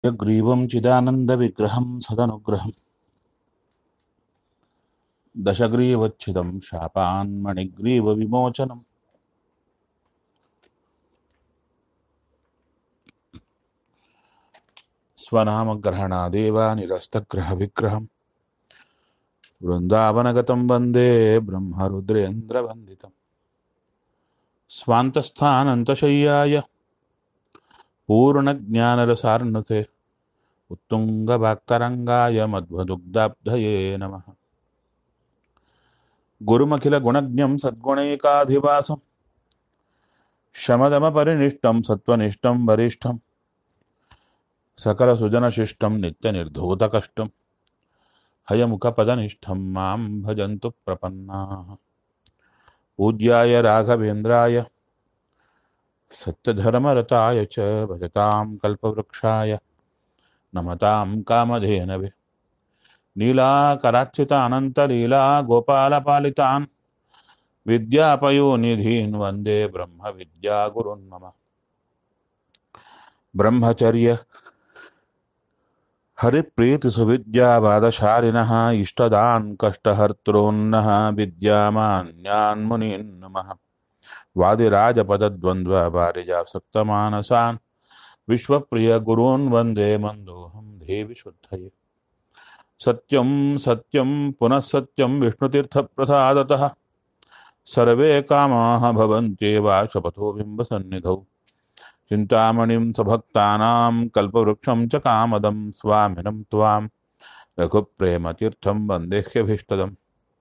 यग्रीवं चिदानन्दविग्रहं सदनुग्रहम् दशग्रीवच्छिदं शापान्मणिग्रीवविमोचनम् स्वनामग्रहणादेव निरस्तग्रहविग्रहम् वृन्दावनगतं वन्दे ब्रह्मरुद्रेन्द्रवन्दितम् स्वान्तस्थानन्तशय्याय पूर्णज्ञानरसार्णसे उत्तुङ्गवाक्तरङ्गाय मध्वदुग्धाब्धये नमः गुरुमखिलगुणज्ञं सद्गुणैकाधिवासं शमदमपरिनिष्टं सत्त्वनिष्ठं वरिष्ठं सकलसुजनशिष्टं नित्यनिर्धूतकष्टं हयमुखपदनिष्ठं मां भजन्तु प्रपन्नाः पूज्याय राघवेन्द्राय सत्यधर्मरताय च भजतां कल्पवृक्षाय नमतां कामधेनवे नीलाकरार्चितानन्तलीला गोपालपालितान् विद्यापयोनिधीन् वन्दे ब्रह्मविद्यागुरुन् मम ब्रह्मचर्य हरिप्रीतिसुविद्यावादशालिनः इष्टदान् कष्टहर्तॄन्नः विद्यामान्यान् मुनीन् नमः वादिराजपदद्वन्द्वपारिजासक्तमानसान् विश्वप्रियगुरून् वन्दे मन्दोऽहं देवि शुद्धये सत्यं सत्यं पुनः सत्यं विष्णुतीर्थप्रसादतः सर्वे कामाः भवन्त्येव शपथो बिम्बसन्निधौ चिन्तामणिं सभक्तानां कल्पवृक्षं च कामदं स्वामिनं त्वां रघुप्रेमतीर्थं वन्देह्यभीष्टदम्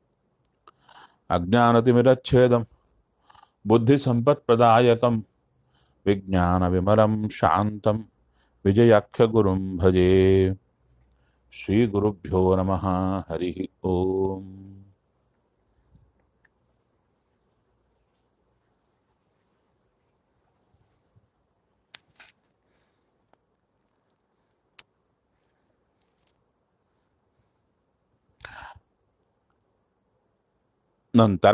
अज्ञानतिमिरच्छेदं बुद्धिसम्पत्प्रदायकं विज्ञानविमलं शान्तं विजयाख्यगुरुं भजे श्रीगुरुभ्यो नमः हरिः ओम् ನಂತರ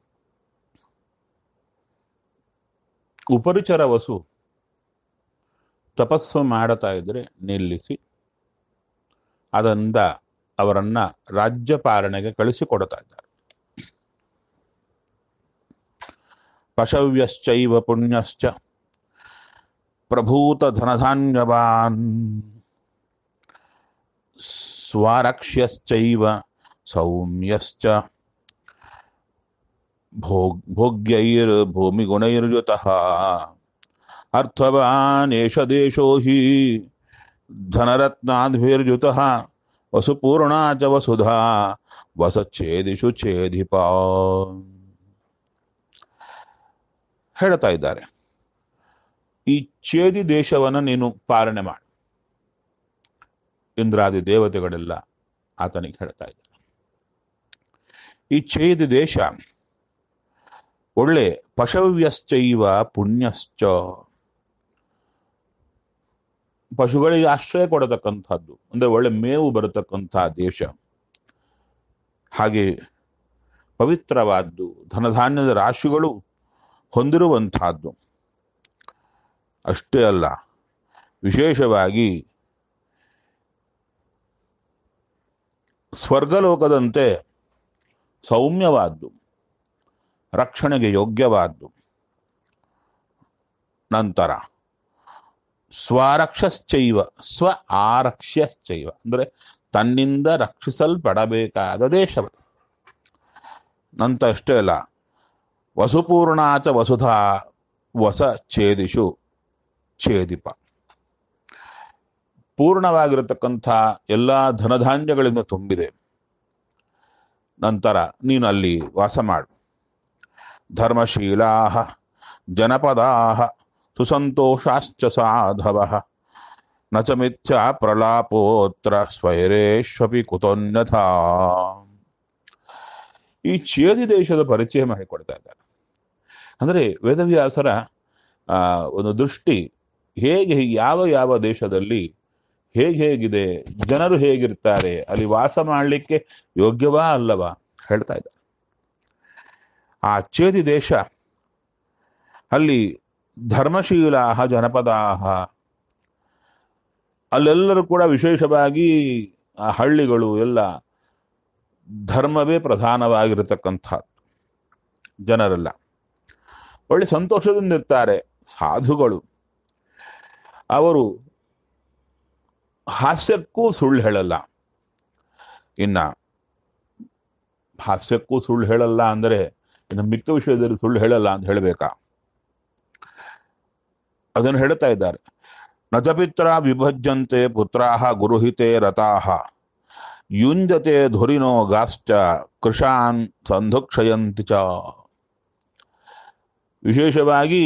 ಉಪರಿಚರ ವಸು ತಪಸ್ಸು ಮಾಡುತ್ತಾ ಇದ್ರೆ ನಿಲ್ಲಿಸಿ ಅದರಿಂದ ಅವರನ್ನ ರಾಜ್ಯಪಾಲನೆಗೆ ಕಳಿಸಿಕೊಡ್ತಾ ಇದ್ದಾರೆ ಪಶವ್ಯಶ್ಚೈವ ಪುಣ್ಯಶ್ಚ ಪ್ರಭೂತ ಧನಧಾನ್ಯವಾನ್ ಸ್ವಾರಕ್ಷ್ಯಶ್ಚೈವ ಸೌಮ್ಯಶ್ಚ ಭೋಗ್ ಭೋಗ್ಯೈರ್ಭೂಮಿಗುಣೈರ್ಯುತಃ ಅರ್ಥವಾನೇಷ ದೇಶೋ ಹಿ ಧನರತ್ನಾದ್ಭಿರ್ಯುತಃ ವಸುಪೂರ್ಣಾ ಚ ವಸುಧಾ ವಸಚ್ಛೇದಿಷು ಛೇದಿಪ ಹೇಳ್ತಾ ಇದ್ದಾರೆ ಈ ಛೇದಿ ದೇಶವನ್ನು ನೀನು ಪಾಲನೆ ಮಾಡು ಇಂದ್ರಾದಿ ದೇವತೆಗಳೆಲ್ಲ ಆತನಿಗೆ ಹೇಳ್ತಾ ಇದ್ದಾರೆ ಈ ಛೇದಿ ದೇಶ ಒಳ್ಳೆ ಪಶವ್ಯಶ್ಚೈವ ಪುಣ್ಯಶ್ಚ ಪಶುಗಳಿಗೆ ಆಶ್ರಯ ಕೊಡತಕ್ಕಂಥದ್ದು ಅಂದ್ರೆ ಒಳ್ಳೆ ಮೇವು ಬರತಕ್ಕಂಥ ದೇಶ ಹಾಗೆ ಪವಿತ್ರವಾದ್ದು ಧನಧಾನ್ಯದ ರಾಶಿಗಳು ಹೊಂದಿರುವಂತಹದ್ದು ಅಷ್ಟೇ ಅಲ್ಲ ವಿಶೇಷವಾಗಿ ಸ್ವರ್ಗಲೋಕದಂತೆ ಸೌಮ್ಯವಾದ್ದು ರಕ್ಷಣೆಗೆ ಯೋಗ್ಯವಾದ್ದು ನಂತರ ಸ್ವರಕ್ಷಶ್ಚೈವ ಸ್ವ ಆರಕ್ಷ್ಯಶ್ಚೈವ ಅಂದರೆ ತನ್ನಿಂದ ರಕ್ಷಿಸಲ್ಪಡಬೇಕಾದ ದೇಶವದು ನಂತರ ಅಷ್ಟೇ ಅಲ್ಲ ವಸುಪೂರ್ಣಾಚ ವಸುಧಾ ವಸ ಛೇದಿಷು ಛೇದಿಪ ಪೂರ್ಣವಾಗಿರತಕ್ಕಂಥ ಎಲ್ಲ ಧನಧಾನ್ಯಗಳಿಂದ ತುಂಬಿದೆ ನಂತರ ನೀನು ಅಲ್ಲಿ ವಾಸ ಮಾಡು ಧರ್ಮಶೀಲಾ ಜನಪದಾ ಸುಸಂತೋಷಾಶ್ಚ ಸಾಧವ ನ ಚ ಮಿಥ್ಯಾ ಪ್ರಲಾಪೋತ್ರ ಸ್ವೈರೇಶ್ವಪಿ ಕುತೋನ್ಯಥ ಈ ಚೇದಿ ದೇಶದ ಪರಿಚಯ ಮಾಡಿಕೊಡ್ತಾ ಇದ್ದಾರೆ ಅಂದರೆ ವೇದವ್ಯಾಸರ ಆ, ಒಂದು ದೃಷ್ಟಿ ಹೇಗೆ ಯಾವ ಯಾವ ದೇಶದಲ್ಲಿ ಹೇಗೆ ಹೇಗಿದೆ ಜನರು ಹೇಗಿರ್ತಾರೆ ಅಲ್ಲಿ ವಾಸ ಮಾಡಲಿಕ್ಕೆ ಯೋಗ್ಯವಾ ಅಲ್ಲವಾ ಹೇಳ್ತಾ ಇದ್ದಾರೆ ಆ ಚೇದಿ ದೇಶ ಅಲ್ಲಿ ಧರ್ಮಶೀಲಾ ಜನಪದಾ ಅಲ್ಲೆಲ್ಲರೂ ಕೂಡ ವಿಶೇಷವಾಗಿ ಆ ಹಳ್ಳಿಗಳು ಎಲ್ಲ ಧರ್ಮವೇ ಪ್ರಧಾನವಾಗಿರತಕ್ಕಂಥ ಜನರೆಲ್ಲ ಒಳ್ಳೆ ಸಂತೋಷದಿಂದ ಇರ್ತಾರೆ ಸಾಧುಗಳು ಅವರು ಹಾಸ್ಯಕ್ಕೂ ಸುಳ್ಳು ಹೇಳಲ್ಲ ಇನ್ನ ಹಾಸ್ಯಕ್ಕೂ ಸುಳ್ಳು ಹೇಳಲ್ಲ ಅಂದರೆ ಇನ್ನು ಮಿಕ್ಕ ವಿಷಯದಲ್ಲಿ ಸುಳ್ಳು ಹೇಳಲ್ಲ ಅಂತ ಹೇಳಬೇಕಾ ಅದನ್ನು ಹೇಳ್ತಾ ಇದ್ದಾರೆ ನಚಪಿತ್ರ ವಿಭಜ್ಯಂತೆ ಪುತ್ರಾಹ ಗುರುಹಿತೆ ರಥಾಹ ಯುಂಜತೆ ಧುರಿನೋ ಗಾಶ್ಚ ಕೃಷಾನ್ ಸಂಧುಕ್ಷಯಂತಿ ಚ ವಿಶೇಷವಾಗಿ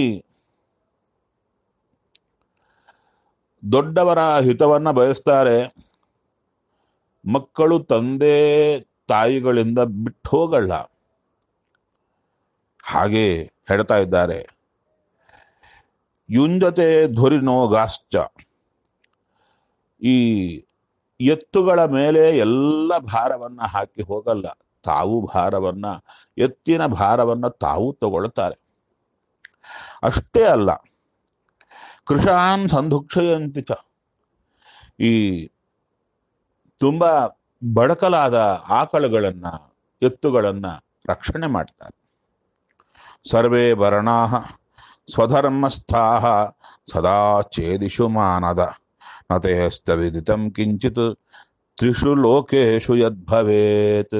ದೊಡ್ಡವರ ಹಿತವನ್ನ ಬಯಸ್ತಾರೆ ಮಕ್ಕಳು ತಂದೆ ತಾಯಿಗಳಿಂದ ಬಿಟ್ಟು ಹೋಗಲ್ಲ ಹಾಗೆ ಹೇಳ್ತಾ ಇದ್ದಾರೆ ಯುಂಜತೆ ಧುರಿನೋ ಗಾಶ್ಚ ಈ ಎತ್ತುಗಳ ಮೇಲೆ ಎಲ್ಲ ಭಾರವನ್ನ ಹಾಕಿ ಹೋಗಲ್ಲ ತಾವು ಭಾರವನ್ನ ಎತ್ತಿನ ಭಾರವನ್ನ ತಾವು ತಗೊಳ್ತಾರೆ ಅಷ್ಟೇ ಅಲ್ಲ ಕೃಷಾನ್ ಸಂಧುಕ್ಷಯಂತಿ ಚ ಈ ತುಂಬಾ ಬಡಕಲಾದ ಆಕಳುಗಳನ್ನ ಎತ್ತುಗಳನ್ನ ರಕ್ಷಣೆ ಮಾಡ್ತಾರೆ ಸರ್ವೇ ವರ್ಣಾ ಸ್ವಧರ್ಮಸ್ಥಾ ಸದಾ ಛೇದಿಷು ಮಾನದ ನತೇಸ್ತವಿದಿತಂ ಕಿಂಚಿತ್ ತ್ರಿಷು ಲೋಕೇಶು ಯದ್ಭವೇತ್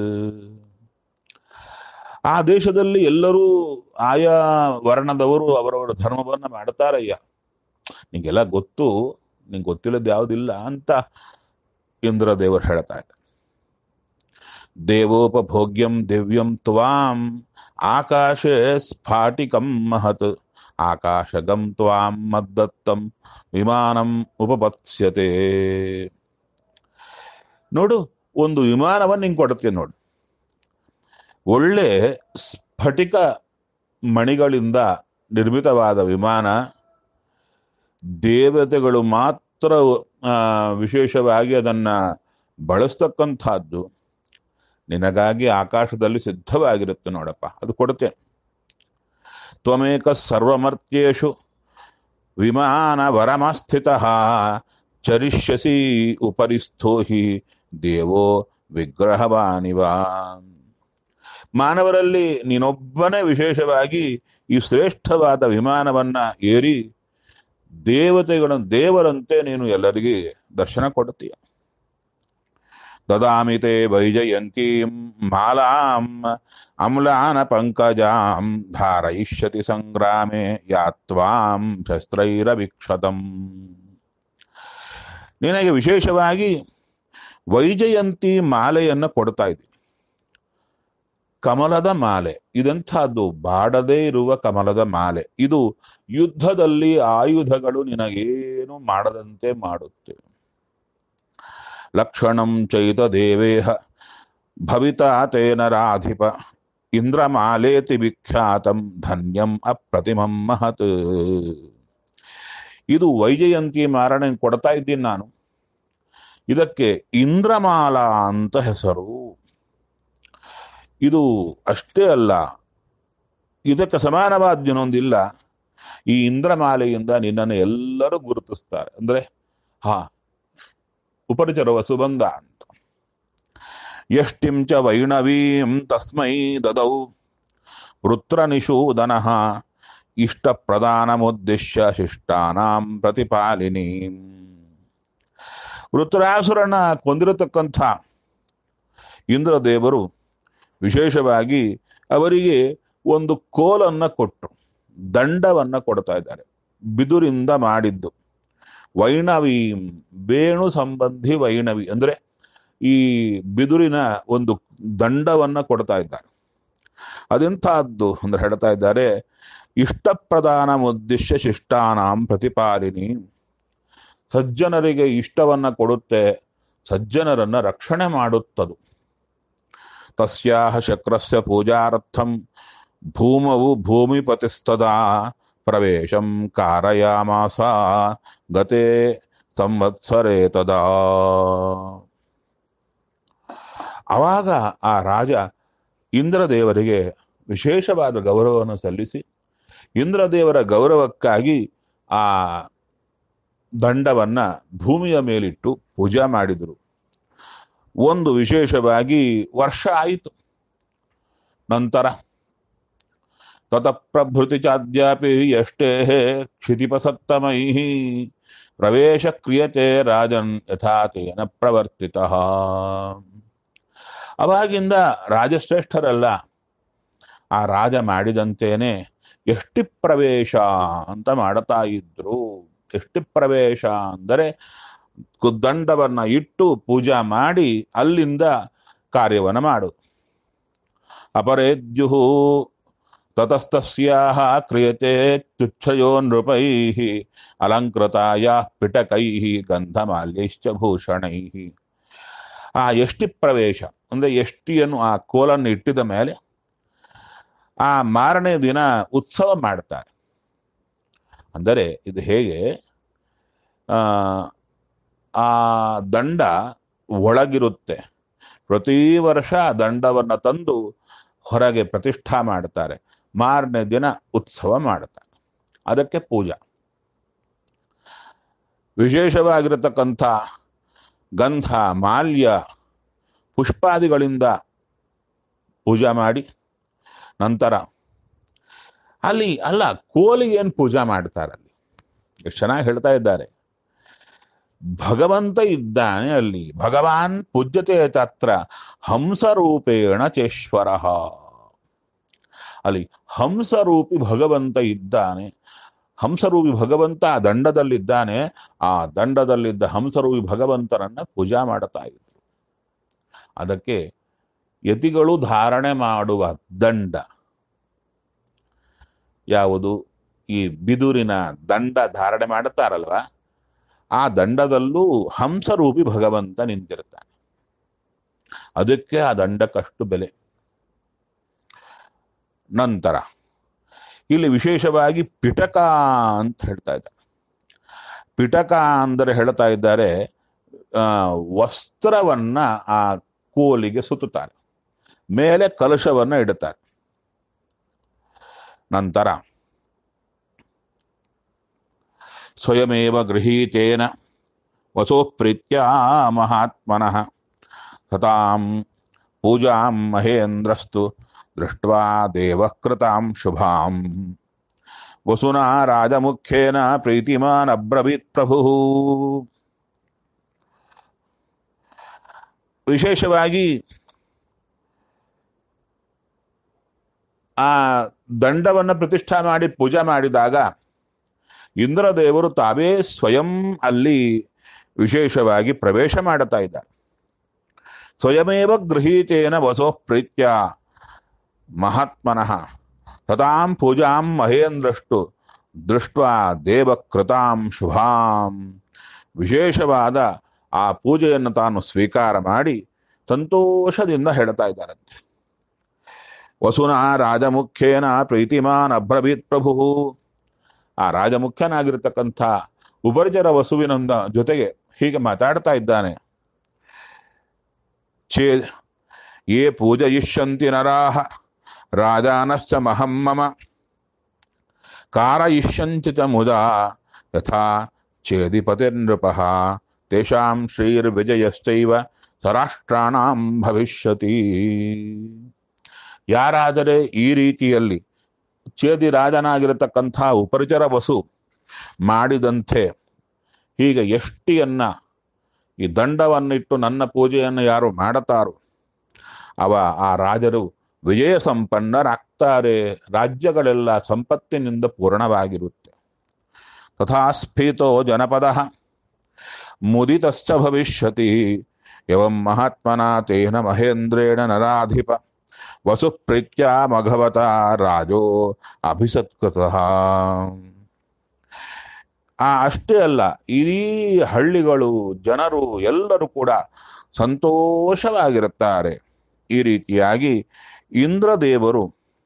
ಆ ದೇಶದಲ್ಲಿ ಎಲ್ಲರೂ ಆಯಾ ವರ್ಣದವರು ಅವರವರ ಧರ್ಮವನ್ನ ಮಾಡ್ತಾರಯ್ಯ ನಿಂಗೆಲ್ಲ ಗೊತ್ತು ನಿಂಗೆ ಗೊತ್ತಿಲ್ಲದ ಯಾವುದಿಲ್ಲ ಅಂತ ಇಂದ್ರ ದೇವರು ಹೇಳ್ತಾ ಇದ್ದ ದೇವೋಪಭೋಗ್ಯಂ ದಿವ್ಯಂ ತ್ವಾಂ ಆಕಾಶೆ ಸ್ಫಾಟಿಕಂ ಮಹತ್ ಆಕಾಶಗಂ ತ್ವಾಂ ಮದ್ದತ್ತಂ ವಿಮಾನಂ ಉಪಪತ್ಸ್ಯತೆ ನೋಡು ಒಂದು ವಿಮಾನವನ್ನು ನಿಂಗೆ ಕೊಡುತ್ತೆ ನೋಡು ಒಳ್ಳೆ ಸ್ಫಟಿಕ ಮಣಿಗಳಿಂದ ನಿರ್ಮಿತವಾದ ವಿಮಾನ ದೇವತೆಗಳು ಮಾತ್ರ ಆ, ವಿಶೇಷವಾಗಿ ಅದನ್ನ ಬಳಸ್ತಕ್ಕಂಥದ್ದು ನಿನಗಾಗಿ ಆಕಾಶದಲ್ಲಿ ಸಿದ್ಧವಾಗಿರುತ್ತೆ ನೋಡಪ್ಪ ಅದು ಕೊಡುತ್ತೆ ತ್ವಮೇಕ ಸರ್ವಮರ್ತ್ಯೇಷು ವಿಮಾನ ವರಮಸ್ಥಿತ ಚರಿಷ್ಯಸಿ ಉಪರಿಸ್ಥೋ ಹಿ ದೇವೋ ವಿಗ್ರಹವಾನಿವ ಮಾನವರಲ್ಲಿ ನೀನೊಬ್ಬನೇ ವಿಶೇಷವಾಗಿ ಈ ಶ್ರೇಷ್ಠವಾದ ವಿಮಾನವನ್ನ ಏರಿ ದೇವತೆಗಳ ದೇವರಂತೆ ನೀನು ಎಲ್ಲರಿಗೆ ದರ್ಶನ ಕೊಡುತ್ತೀಯ ದದಾಮಿ ತೇ ವೈಜಯಂತೀಂ ಮಾಲಾಂ ಅಮ್ಲಾನ ಪಂಕಜಾಂ ಧಾರಯಿಷ್ಯತಿ ಸಂಗ್ರಾಮೆ ಯಾತ್ವಾಂ ಶಸ್ತ್ರೈರವಿಕ್ಷತಂ ನಿನಗೆ ವಿಶೇಷವಾಗಿ ವೈಜಯಂತಿ ಮಾಲೆಯನ್ನು ಕೊಡ್ತಾ ಇದ್ದೀನಿ ಕಮಲದ ಮಾಲೆ ಇದೆಂಥದ್ದು ಬಾಡದೇ ಇರುವ ಕಮಲದ ಮಾಲೆ ಇದು ಯುದ್ಧದಲ್ಲಿ ಆಯುಧಗಳು ನಿನಗೇನು ಮಾಡದಂತೆ ಮಾಡುತ್ತೆ ಲಕ್ಷಣಂ ಚೈತ ದೇವೇಹ ಭವಿತಾ ತೇನ ರಾಧಿಪ ಇಂದ್ರಮಾಲೇತಿ ವಿಖ್ಯಾತಂ ಧನ್ಯಂ ಅಪ್ರತಿಮಂ ಮಹತ್ ಇದು ವೈಜಯಂತಿ ಮಾರಣ ಕೊಡ್ತಾ ಇದ್ದೀನಿ ನಾನು ಇದಕ್ಕೆ ಇಂದ್ರಮಾಲಾ ಅಂತ ಹೆಸರು ಇದು ಅಷ್ಟೇ ಅಲ್ಲ ಇದಕ್ಕೆ ಸಮಾನವಾದ ಇನ್ನೊಂದಿಲ್ಲ ಈ ಇಂದ್ರಮಾಲೆಯಿಂದ ನಿನ್ನನ್ನು ಎಲ್ಲರೂ ಗುರುತಿಸ್ತಾರೆ ಅಂದ್ರೆ ಹಾ ಉಪರಿಚರವ ಸುಬಂಧ ಅಂತ ಎಷ್ಟಿಂ ಚ ವೈಣವೀಂ ತಸ್ಮೈ ದದೌ ವೃತ್ರನಿಷೂದನಃ ಇಷ್ಟ ಪ್ರಧಾನಮುದ್ದೇಶ್ಯ ಶಿಷ್ಟಾನಾಂ ಪ್ರತಿಪಾಲಿನಿ ವೃತ್ರಾಸುರನ ಕೊಂದಿರತಕ್ಕಂಥ ಇಂದ್ರದೇವರು ವಿಶೇಷವಾಗಿ ಅವರಿಗೆ ಒಂದು ಕೋಲನ್ನ ಕೊಟ್ಟರು ದಂಡವನ್ನ ಕೊಡ್ತಾ ಇದ್ದಾರೆ ಬಿದುರಿಂದ ಮಾಡಿದ್ದು ವೈಣವಿ ಬೇಣು ಸಂಬಂಧಿ ವೈಣವಿ ಅಂದ್ರೆ ಈ ಬಿದುರಿನ ಒಂದು ದಂಡವನ್ನ ಕೊಡ್ತಾ ಇದ್ದಾರೆ ಅದೆಂಥದ್ದು ಅಂದ್ರೆ ಹೇಳ್ತಾ ಇದ್ದಾರೆ ಇಷ್ಟ ಪ್ರಧಾನ ಉದ್ದೇಶ ಶಿಷ್ಟಾನಾಂ ಪ್ರತಿಪಾಲಿನಿ ಸಜ್ಜನರಿಗೆ ಇಷ್ಟವನ್ನ ಕೊಡುತ್ತೆ ಸಜ್ಜನರನ್ನ ರಕ್ಷಣೆ ಮಾಡುತ್ತದು ತಸ್ಯಾಹ ಶಕ್ರಸ್ಯ ಪೂಜಾರ್ಥಂ ಭೂಮವು ಭೂಮಿಪತಿಸ್ತದಾ ಪ್ರವೇಶಂ ಕಾರಯಾಮಾಸ ಗತೆ ಸಂವತ್ಸರೇ ತದಾ ಆವಾಗ ಆ ರಾಜ ಇಂದ್ರದೇವರಿಗೆ ವಿಶೇಷವಾದ ಗೌರವವನ್ನು ಸಲ್ಲಿಸಿ ಇಂದ್ರದೇವರ ಗೌರವಕ್ಕಾಗಿ ಆ ದಂಡವನ್ನ ಭೂಮಿಯ ಮೇಲಿಟ್ಟು ಪೂಜೆ ಮಾಡಿದರು ಒಂದು ವಿಶೇಷವಾಗಿ ವರ್ಷ ಆಯಿತು ನಂತರ ತತಪ್ರಭೃತಿ ಚಾದ್ಯಾಪಿ ಎಷ್ಟೇ ಕ್ಷಿತಿಪಸತ್ತಮೈ ಪ್ರವೇಶ ಕ್ರಿಯತೆ ರಾಜನ್ ಯಥಾತೇನ ಪ್ರವರ್ತಿತ ಅವಾಗಿಂದ ರಾಜಶ್ರೇಷ್ಠರಲ್ಲ ಆ ರಾಜ ಮಾಡಿದಂತೇನೆ ಎಷ್ಟಿ ಪ್ರವೇಶ ಅಂತ ಮಾಡುತ್ತಾ ಇದ್ರು ಎಷ್ಟಿ ಪ್ರವೇಶ ಅಂದರೆ ದಂಡವನ್ನ ಇಟ್ಟು ಪೂಜಾ ಮಾಡಿ ಅಲ್ಲಿಂದ ಕಾರ್ಯವನ್ನು ಮಾಡು ಅಪರೇದ್ಯು ತತಸ್ತಸ್ಯಾಹ ಕ್ರಿಯತೆ ತುಚ್ಛಯೋ ನೃಪೈ ಅಲಂಕೃತಾಯ ಪಿಟಕೈ ಗಂಧಮಾಲ್ಯೈಶ್ಚ ಭೂಷಣೈ ಆ ಎಷ್ಟಿ ಪ್ರವೇಶ ಅಂದ್ರೆ ಎಷ್ಟಿಯನ್ನು ಆ ಕೋಲನ್ನು ಇಟ್ಟಿದ ಮೇಲೆ ಆ ಮಾರನೇ ದಿನ ಉತ್ಸವ ಮಾಡ್ತಾರೆ ಅಂದರೆ ಇದು ಹೇಗೆ ಆ ಆ ದಂಡ ಒಳಗಿರುತ್ತೆ ಪ್ರತಿ ವರ್ಷ ಆ ದಂಡವನ್ನ ತಂದು ಹೊರಗೆ ಪ್ರತಿಷ್ಠಾ ಮಾಡ್ತಾರೆ ಮಾರನೇ ದಿನ ಉತ್ಸವ ಮಾಡ್ತಾರೆ ಅದಕ್ಕೆ ಪೂಜಾ ವಿಶೇಷವಾಗಿರತಕ್ಕಂಥ ಗಂಧ ಮಾಲ್ಯ ಪುಷ್ಪಾದಿಗಳಿಂದ ಪೂಜಾ ಮಾಡಿ ನಂತರ ಅಲ್ಲಿ ಅಲ್ಲ ಕೋಲಿಗೆ ಏನು ಪೂಜಾ ಮಾಡ್ತಾರೆ ಅಲ್ಲಿ ಎಷ್ಟು ಚೆನ್ನಾಗಿ ಹೇಳ್ತಾ ಇದ್ದಾರೆ ಭಗವಂತ ಇದ್ದಾನೆ ಅಲ್ಲಿ ಭಗವಾನ್ ಪೂಜ್ಯತೆ ತತ್ರ ಹಂಸರೂಪೇಣ ಚೇಶ್ವರ ಅಲ್ಲಿ ಹಂಸರೂಪಿ ಭಗವಂತ ಇದ್ದಾನೆ ಹಂಸರೂಪಿ ಭಗವಂತ ಆ ದಂಡದಲ್ಲಿದ್ದಾನೆ ಆ ದಂಡದಲ್ಲಿದ್ದ ಹಂಸರೂಪಿ ಭಗವಂತನನ್ನ ಪೂಜಾ ಮಾಡುತ್ತಾ ಇದ್ರು ಅದಕ್ಕೆ ಯತಿಗಳು ಧಾರಣೆ ಮಾಡುವ ದಂಡ ಯಾವುದು ಈ ಬಿದುರಿನ ದಂಡ ಧಾರಣೆ ಮಾಡುತ್ತಾರಲ್ವ ಆ ದಂಡದಲ್ಲೂ ಹಂಸರೂಪಿ ಭಗವಂತ ನಿಂತಿರ್ತಾನೆ ಅದಕ್ಕೆ ಆ ದಂಡಕ್ಕಷ್ಟು ಬೆಲೆ ನಂತರ ಇಲ್ಲಿ ವಿಶೇಷವಾಗಿ ಪಿಟಕ ಅಂತ ಹೇಳ್ತಾ ಇದ್ದಾರೆ ಪಿಟಕ ಅಂದರೆ ಹೇಳ್ತಾ ಇದ್ದಾರೆ ಆ, ವಸ್ತ್ರವನ್ನ ಆ ಕೋಲಿಗೆ ಸುತ್ತುತ್ತಾರೆ ಮೇಲೆ ಕಲಶವನ್ನ ಇಡುತ್ತಾರೆ ನಂತರ ಸ್ವಯಮೇವ ಗೃಹೀತೇನ ವಸೋಪ್ರೀತ್ಯ ಮಹಾತ್ಮನಃ ಸತಾಂ ಪೂಜಾಂ ಮಹೇಂದ್ರಸ್ತು ದೃಷ್ಟ್ವಾ ದೇವಕೃತಾಂ ಶುಭಾಂ ವಸುನಾ ರಾಜಮುಖ್ಯೇನ ಪ್ರೀತಿಮಾನ್ ಅಬ್ರವೀತ್ ಪ್ರಭು ವಿಶೇಷವಾಗಿ ಆ ದಂಡವನ್ನು ಪ್ರತಿಷ್ಠಾ ಮಾಡಿ ಪೂಜೆ ಮಾಡಿದಾಗ ಇಂದ್ರದೇವರು ತಾವೇ ಸ್ವಯಂ ಅಲ್ಲಿ ವಿಶೇಷವಾಗಿ ಪ್ರವೇಶ ಮಾಡುತ್ತಾ ಇದ್ದಾರೆ ಸ್ವಯಮೇವ ಗೃಹೀತೇನ ವಸೋ ಪ್ರೀತ್ಯ ಮಹಾತ್ಮನಃ ಸದಾಂ ಪೂಜಾಂ ಮಹೇಂದ್ರಷ್ಟು ದೃಷ್ಟ ದೇವಕೃತಾಂ ಶುಭಾಂ ವಿಶೇಷವಾದ ಆ ಪೂಜೆಯನ್ನು ತಾನು ಸ್ವೀಕಾರ ಮಾಡಿ ಸಂತೋಷದಿಂದ ಹೇಳ್ತಾ ಇದ್ದಾರಂತೆ ವಸುನ ರಾಜಮುಖ್ಯೇನ ಪ್ರೀತಿಮಾನ್ ಅಬ್ರವೀತ್ ಪ್ರಭು ಆ ರಾಜಮುಖ್ಯನಾಗಿರ್ತಕ್ಕಂಥ ಉಪರ್ಜರ ವಸುವಿನೊಂದ ಜೊತೆಗೆ ಹೀಗೆ ಮಾತಾಡ್ತಾ ಇದ್ದಾನೆ ಚೇ ಯೇ ಪೂಜಯಿಷ್ಯಂತಿ ನರಾಹ ರಾಜಾನಶ್ಚ ಮಹಂ ಮಮ ಕಾರಯಿಷ್ಯಂತಿ ಚ ಮುದಾ ಯಥಾ ಚೇದಿಪತಿರ್ನೃಪ ತೇಷಾಂ ಶ್ರೀರ್ವಿಜಯಶ್ಚೈವ ಸರಾಷ್ಟ್ರಾಣಾಂ ಭವಿಷ್ಯತಿ ಯಾರಾದರೆ ಈ ರೀತಿಯಲ್ಲಿ ಚೇದಿ ರಾಜನಾಗಿರತಕ್ಕಂಥ ಉಪರಿಚರ ವಸು ಮಾಡಿದಂತೆ ಹೀಗೆ ಎಷ್ಟಿಯನ್ನ ಈ ದಂಡವನ್ನಿಟ್ಟು ನನ್ನ ಪೂಜೆಯನ್ನು ಯಾರು ಮಾಡುತ್ತಾರೋ ಅವ ಆ ರಾಜರು ವಿಜಯ ಸಂಪನ್ನರಾಗ್ತಾರೆ ರಾಜ್ಯಗಳೆಲ್ಲ ಸಂಪತ್ತಿನಿಂದ ಪೂರ್ಣವಾಗಿರುತ್ತೆ ತಥಾ ಸ್ಫೀತೋ ಜನಪದ ಮುದಿತಶ್ಚ ಭವಿಷ್ಯತಿ ಎವಂ ಮಹಾತ್ಮನ ತೇನ ಮಹೇಂದ್ರೇಣ ನರಾಧಿಪ ವಸು ಪ್ರೀತ್ಯ ಮಘವತ ರಾಜೋ ಅಭಿಸತ್ಕೃತಃ ಆ ಅಷ್ಟೇ ಅಲ್ಲ ಇಡೀ ಹಳ್ಳಿಗಳು ಜನರು ಎಲ್ಲರೂ ಕೂಡ ಸಂತೋಷವಾಗಿರುತ್ತಾರೆ ಈ ರೀತಿಯಾಗಿ ಇಂದ್ರದೇವರು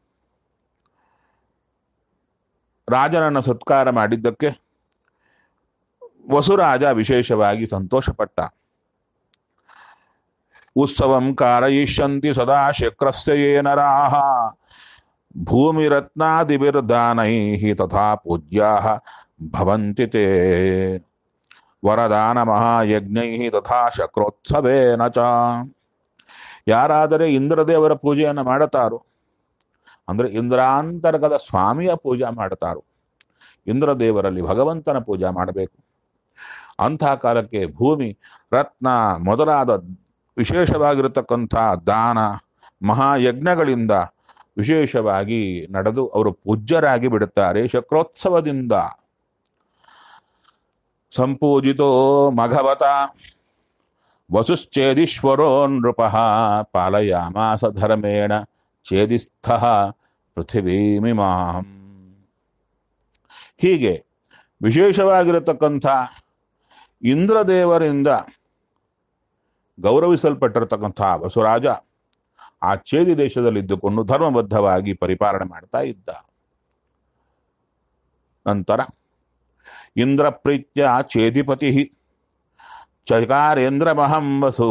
ರಾಜನನ್ನು ಸತ್ಕಾರ ಮಾಡಿದ್ದಕ್ಕೆ ವಸುರಾಜ ವಿಶೇಷವಾಗಿ ಸಂತೋಷಪಟ್ಟ ಉತ್ಸವಂ ಕಾರಯಿಷ್ಯಂತಿ ಸದಾ ಶಕ್ರಸ್ಯ ಯೇ ನರಾಹ ಭೂಮಿರತ್ನಾದಿಭಿರ್ದಾನೈ ತಥಾ ಪೂಜ್ಯಾ ಭವಂತಿ ತೇ ವರದಾನ ಮಹಾಯಜ್ಞೈ ತಥಾ ಶಕ್ರೋತ್ಸವೇನ ಚ ಯಾರಾದರೆ ಇಂದ್ರದೇವರ ಪೂಜೆಯನ್ನು ಮಾಡುತ್ತಾರೋ ಅಂದ್ರೆ ಇಂದ್ರಾಂತರ್ಗದ ಸ್ವಾಮಿಯ ಪೂಜೆ ಮಾಡುತ್ತಾರೋ ಇಂದ್ರದೇವರಲ್ಲಿ ಭಗವಂತನ ಪೂಜೆ ಮಾಡಬೇಕು ಅಂಥ ಕಾಲಕ್ಕೆ ಭೂಮಿ ರತ್ನ ಮೊದಲಾದ ವಿಶೇಷವಾಗಿರತಕ್ಕಂಥ ದಾನ ಮಹಾಯಜ್ಞಗಳಿಂದ ವಿಶೇಷವಾಗಿ ನಡೆದು ಅವರು ಪೂಜ್ಯರಾಗಿ ಬಿಡುತ್ತಾರೆ ಶಕ್ರೋತ್ಸವದಿಂದ ಸಂಪೂಜಿತೋ ಮಘವತ ವಸುಶ್ಚೇದೀಶ್ವರೋ ನೃಪ ಪಾಲಯಾಮಾಸ ಧರ್ಮೇಣ ಛೇದಿಸ್ಥ ಪೃಥಿವೀಮಿಮಾಂ ಹೀಗೆ ವಿಶೇಷವಾಗಿರತಕ್ಕಂಥ ಇಂದ್ರದೇವರಿಂದ ಗೌರವಿಸಲ್ಪಟ್ಟಿರತಕ್ಕಂಥ ವಸುರಾಜ ಆ ಚೇದಿ ದೇಶದಲ್ಲಿದ್ದುಕೊಂಡು ಧರ್ಮಬದ್ಧವಾಗಿ ಪರಿಪಾಲನೆ ಮಾಡ್ತಾ ಇದ್ದ ನಂತರ ಇಂದ್ರ ಪ್ರೀತ್ಯ ಚೇದಿಪತಿ ಚಕಾರೇಂದ್ರ ಮಹಂ ವಸು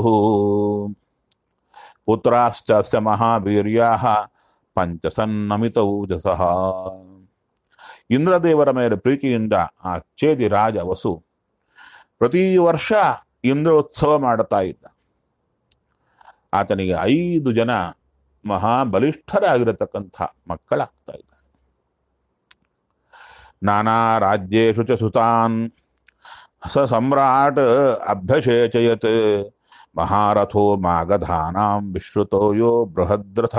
ಪುತ್ರಾಶ್ಚ ಮಹಾವೀರ್ಯಾ ಪಂಚಸನ್ನಮಿತೌಜಸಃ ಇಂದ್ರದೇವರ ಮೇಲೆ ಪ್ರೀತಿಯಿಂದ ಆ ಚೇದಿ ರಾಜ ವಸು ಪ್ರತಿ ವರ್ಷ ಇಂದ್ರೋತ್ಸವ ಮಾಡುತ್ತಾ ಇದ್ದ ಆತನಿಗೆ ಐದು ಜನ ಮಹಾಬಲಿಷ್ಠರಾಗಿರತಕ್ಕಂಥ ಮಕ್ಕಳಾಗ್ತಾ ಇದ್ದಾರೆ ನಾನಾ ರಾಜ್ಯೇಶು ಚ ಸುತಾನ್ ಸ ಸಮ್ರಾಟ್ ಅಭ್ಯಷೇಚಯತ್ ಮಹಾರಥೋ ಮಾಗಧಾನಾಂ ವಿಶ್ರುತೋ ಯೋ ಬೃಹದ್ರಥ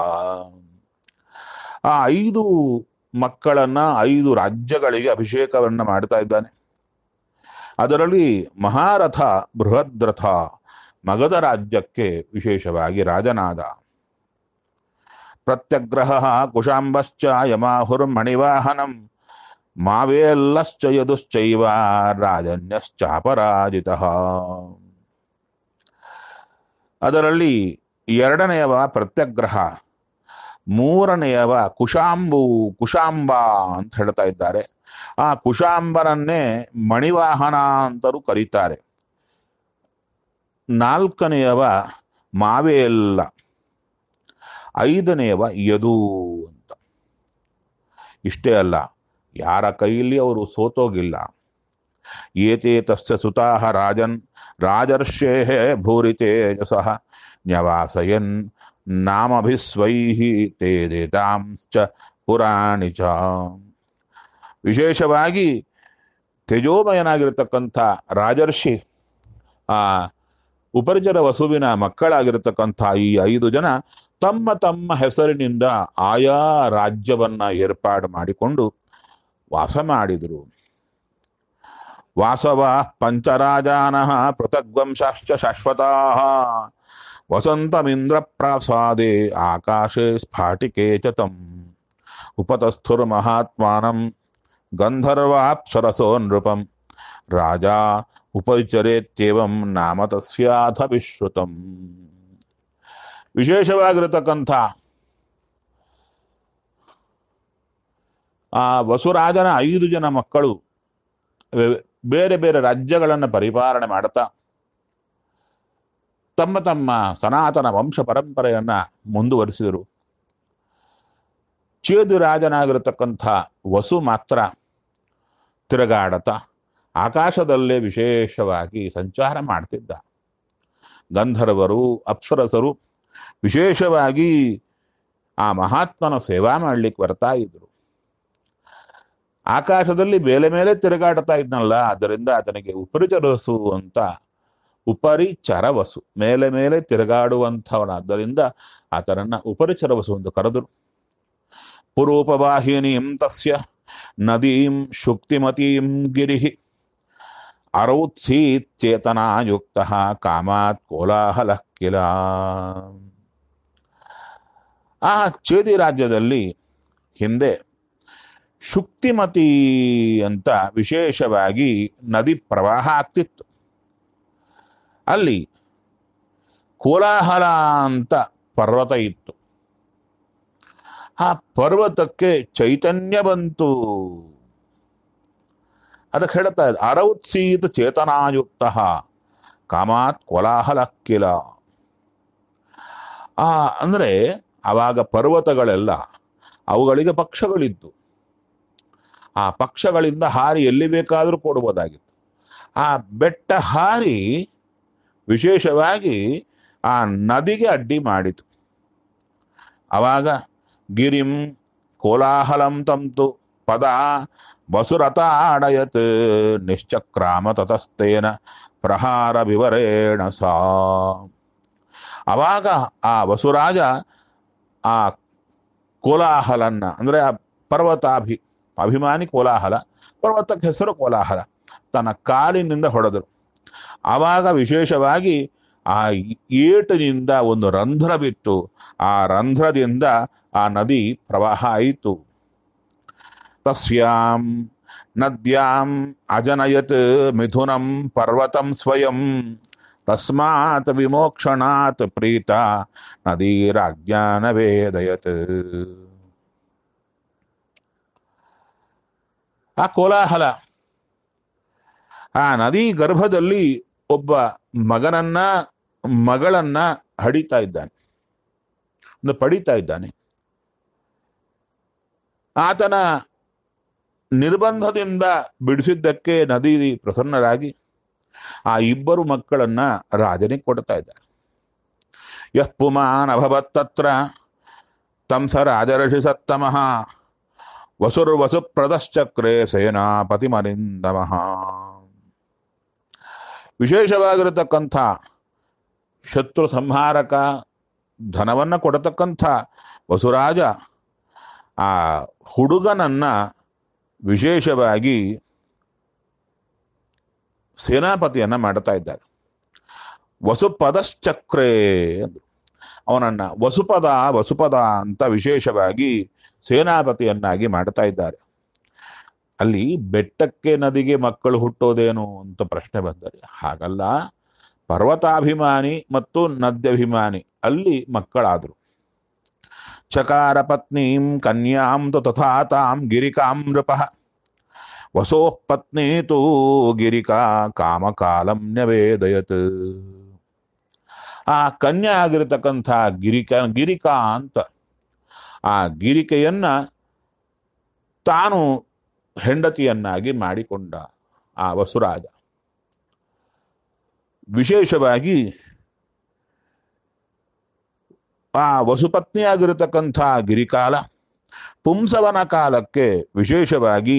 ಆ ಐದು ಮಕ್ಕಳನ್ನ ಐದು ರಾಜ್ಯಗಳಿಗೆ ಅಭಿಷೇಕವನ್ನ ಮಾಡ್ತಾ ಇದ್ದಾನೆ ಅದರಲ್ಲಿ ಮಹಾರಥ ಬೃಹದ್ರಥ ಮಗಧ ರಾಜ್ಯಕ್ಕೆ ವಿಶೇಷವಾಗಿ ರಾಜನಾದ ಪ್ರತ್ಯಗ್ರಹ ಕುಶಾಂಬಶ್ಚ ಯಮಾಹುರ್ಮಣಿವಾಹನಂ ಮಾವೇಲ್ಲಶ್ಚ ಯದುಶ್ಚೈವ ರಾಜನ್ಯಶ್ಚಾಪರಾಜಿತ ಅದರಲ್ಲಿ ಎರಡನೆಯವ ಪ್ರತ್ಯಗ್ರಹ ಮೂರನೆಯವ ಕುಶಾಂಬು ಕುಶಾಂಬ ಅಂತ ಹೇಳ್ತಾ ಇದ್ದಾರೆ ಆ ಕುಶಾಂಬರನ್ನೇ ಮಣಿವಾಹನ ಅಂತಲೂ ಕರೀತಾರೆ ನಾಲ್ಕನೆಯವ ಮಾವೇಲ್ಲ ಐದನೆಯವ ಯದು ಅಂತ ಇಷ್ಟೇ ಅಲ್ಲ ಯಾರ ಕೈಯಲ್ಲಿ ಅವರು ಸೋತೋಗಿಲ್ಲ ಏತೇ ತಸ್ಯ ಸುತಾಹ ರಾಜನ್ ರಾಜರ್ಷೇ ಭೂರಿ ತೇಜಸಃ ನ್ಯವಾಸಯನ್ ನಾಮಭಿಸ್ವೈಃ ತೇ ದೇತಾಂಶ್ಚ ಪುರಾಣಿ ಚ ವಿಶೇಷವಾಗಿ ತೇಜೋಮಯನಾಗಿರತಕ್ಕಂಥ ರಾಜರ್ಷಿ ಆ ಉಪರಿಜರ ವಸುವಿನ ಮಕ್ಕಳಾಗಿರತಕ್ಕಂಥ ಈ ಐದು ಜನ ತಮ್ಮ ತಮ್ಮ ಹೆಸರಿನಿಂದ ಆಯಾ ರಾಜ್ಯವನ್ನ ಏರ್ಪಾಡು ಮಾಡಿಕೊಂಡು ವಾಸ ಮಾಡಿದರು ವಾಸವ ಪಂಚರಾಜಾನ ಪೃಥಗ್ವಂಶಾಶ್ಚ ಶಾಶ್ವತಾ ವಸಂತಮಿಂದ್ರ ಪ್ರಾಸಾದೆ ಆಕಾಶೆ ಸ್ಫಾಟಿಕೆ ಚ ತಂ ಉಪತಸ್ಥುರ್ಮಹಾತ್ಮಾನಂ ಗಂಧರ್ವಾಪ್ಸರಸೋ ನೃಪಂ ರಾಜ ಉಪಚರೇತ್ಯೇವಂ ನಾಮ ತಸ್ಯಾಥ ವಿಶ್ರುತಂ ವಿಶೇಷವಾಗಿರತಕ್ಕಂಥ ಆ ವಸುರಾಜನ ಐದು ಜನ ಮಕ್ಕಳು ವೇ- ಬೇರೆ ಬೇರೆ ರಾಜ್ಯಗಳನ್ನು ಪರಿಪಾಲನೆ ಮಾಡುತ್ತಾ ತಮ್ಮ ತಮ್ಮ ಸನಾತನ ವಂಶ ಪರಂಪರೆಯನ್ನ ಮುಂದುವರಿಸಿದರು ಚೇದು ರಾಜನಾಗಿರತಕ್ಕಂಥ ವಸು ಮಾತ್ರ ತಿರುಗಾಡತ ಆಕಾಶದಲ್ಲೇ ವಿಶೇಷವಾಗಿ ಸಂಚಾರ ಮಾಡ್ತಿದ್ದ ಗಂಧರ್ವರು ಅಪ್ಸರಸರು ವಿಶೇಷವಾಗಿ ಆ ಮಹಾತ್ಮನ ಸೇವಾ ಮಾಡ್ಲಿಕ್ಕೆ ಬರ್ತಾ ಇದ್ರು ಆಕಾಶದಲ್ಲಿ ಮೇಲೆ ಮೇಲೆ ತಿರುಗಾಡ್ತಾ ಇದ್ನಲ್ಲ ಅದರಿಂದ ಆತನಿಗೆ ಉಪರಿಚರಸು ಅಂತ ಉಪರಿಚರವಸು ಮೇಲೆ ಮೇಲೆ ತಿರುಗಾಡುವಂಥವನಾದ್ದರಿಂದ ಆತನನ್ನ ಉಪರಿಚರವಸು ಎಂದು ಕರೆದರು ಪುರೂಪವಾಹಿನೀಂ ತಸ್ಯ ನದೀಂ ಶುಕ್ತಿಮತೀಂ ಗಿರಿ ಅರೌತ್ಸೀಚೇತನಾಯುಕ್ತ ಕಾಮಾತ್ ಕೋಲಾಹಲ ಕಿಲ ಆ ಚೇದಿ ರಾಜ್ಯದಲ್ಲಿ ಹಿಂದೆ ಶುಕ್ತಿಮತಿ ಅಂತ ವಿಶೇಷವಾಗಿ ನದಿ ಪ್ರವಾಹ ಆಗ್ತಿತ್ತು ಅಲ್ಲಿ ಕೋಲಾಹಲ ಅಂತ ಪರ್ವತ ಇತ್ತು ಆ ಪರ್ವತಕ್ಕೆ ಚೈತನ್ಯ ಬಂತು ಅದಕ್ಕೆ ಹೇಳ್ತಾ ಇದೆ ಅರೌತ್ಸೀತ ಚೇತನಾಯುಕ್ತ ಕಾಮಾತ್ ಕೋಲಾಹಲ ಕಿಲ ಆ ಅಂದ್ರೆ ಆವಾಗ ಪರ್ವತಗಳೆಲ್ಲ ಅವುಗಳಿಗೆ ಪಕ್ಷಗಳಿದ್ದು ಆ ಪಕ್ಷಗಳಿಂದ ಹಾರಿ ಎಲ್ಲಿ ಬೇಕಾದರೂ ಕೊಡ್ಬೋದಾಗಿತ್ತು ಆ ಬೆಟ್ಟ ಹಾರಿ ವಿಶೇಷವಾಗಿ ಆ ನದಿಗೆ ಅಡ್ಡಿ ಮಾಡಿತು ಅವಾಗ ಗಿರಿಂ ಕೋಲಾಹಲಂ ತಂತು ಪದ ವಸುರತಾಡಯತ್ ನಿಶ್ಚಕ್ರಾಮ ತತಸ್ತೇನ ಪ್ರಹಾರ ವಿವರೇಣ ಸಾ ಅವಾಗ ಆ ವಸುರಾಜ ಆ ಕೋಲಾಹಲನ್ನ ಅಂದರೆ ಆ ಪರ್ವತಾಭಿ ಅಭಿಮಾನಿ ಕೋಲಾಹಲ ಪರ್ವತಕ್ಕೆ ಹೆಸರು ಕೋಲಾಹಲ ತನ್ನ ಕಾಲಿನಿಂದ ಹೊಡೆದರು ಆವಾಗ ವಿಶೇಷವಾಗಿ ಆ ಏಟಿನಿಂದ ಒಂದು ರಂಧ್ರ ಬಿತ್ತು ಆ ರಂಧ್ರದಿಂದ ಆ ನದಿ ಪ್ರವಾಹ ಆಯಿತು ತಸ್ಯಾಂ ನದ್ಯಾಂ ಅಜನಯತ್ ಮಿಥುನಂ ಪರ್ವತಂ ಸ್ವಯಂ ತಸ್ಮಾತ್ ವಿಮೋಕ್ಷಣಾತ್ ಪ್ರೀತ ನದೀರಾಜ್ಞಾನ ವೇದಯತ್ ಆ ಕೋಲಾಹಲ ಆ ನದಿ ಗರ್ಭದಲ್ಲಿ ಒಬ್ಬ ಮಗನನ್ನ ಮಗಳನ್ನ ಹಡಿತಾ ಇದ್ದಾನೆ ಒಂದು ಪಡಿತಾ ಇದ್ದಾನೆ ಆತನ ನಿರ್ಬಂಧದಿಂದ ಬಿಡಿಸಿದ್ದಕ್ಕೆ ನದಿ ಪ್ರಸನ್ನರಾಗಿ ಆ ಇಬ್ಬರು ಮಕ್ಕಳನ್ನ ರಾಜನಿಗೆ ಕೊಡ್ತಾ ಇದ್ದಾರೆ ಯಃ ಪುಮಾನ್ ಅಭವತ್ತತ್ರ ತಂಸ ರಾಜರ್ಷಿ ಸತ್ತಮಃ ವಸುರ್ ವಸುಪ್ರದಶ್ಚಕ್ರೆ ಸೇನಾಪತಿಮರಿಂದಮಃ ವಿಶೇಷವಾಗಿರತಕ್ಕಂಥ ಶತ್ರು ಸಂಹಾರಕ ಧನವನ್ನು ಕೊಡತಕ್ಕಂಥ ವಸುರಾಜ ಆ ಹುಡುಗನನ್ನ ವಿಶೇಷವಾಗಿ ಸೇನಾಪತಿಯನ್ನ ಮಾಡ್ತಾ ಇದ್ದಾರೆ ವಸುಪದಶ್ಚಕ್ರೆ ಅಂದ್ರು ಅವನನ್ನ ವಸುಪದ ವಸುಪದ ಅಂತ ವಿಶೇಷವಾಗಿ ಸೇನಾಪತಿಯನ್ನಾಗಿ ಮಾಡ್ತಾ ಇದ್ದಾರೆ ಅಲ್ಲಿ ಬೆಟ್ಟಕ್ಕೆ ನದಿಗೆ ಮಕ್ಕಳು ಹುಟ್ಟೋದೇನು ಅಂತ ಪ್ರಶ್ನೆ ಬಂದರೆ ಹಾಗಲ್ಲ ಪರ್ವತಾಭಿಮಾನಿ ಮತ್ತು ನದ್ಯಭಿಮಾನಿ ಅಲ್ಲಿ ಮಕ್ಕಳಾದರು ಚಕಾರ ಪತ್ನೀಂ ಕನ್ಯಾಂ ತು ತಥಾ ತಾಂ ಗಿರಿಕಾಂ ನೃಪ ವಸೋಃ ಪತ್ನಿ ತೂ ಗಿರಿಕಾ ಕಾಮಕಾಲಂ ನ್ಯವೇದಯತ್ ಆ ಕನ್ಯಾ ಆಗಿರತಕ್ಕಂಥ ಗಿರಿಕ ಗಿರಿಕಾ ಅಂತ ಆ ಗಿರಿಕೆಯನ್ನ ತಾನು ಹೆಂಡತಿಯನ್ನಾಗಿ ಮಾಡಿಕೊಂಡ ಆ ವಸುರಾಜ ವಿಶೇಷವಾಗಿ ಆ ವಸುಪತ್ನಿಯಾಗಿರತಕ್ಕಂಥ ಗಿರಿಕಾಲ ಪುಂಸವನ ಕಾಲಕ್ಕೆ ವಿಶೇಷವಾಗಿ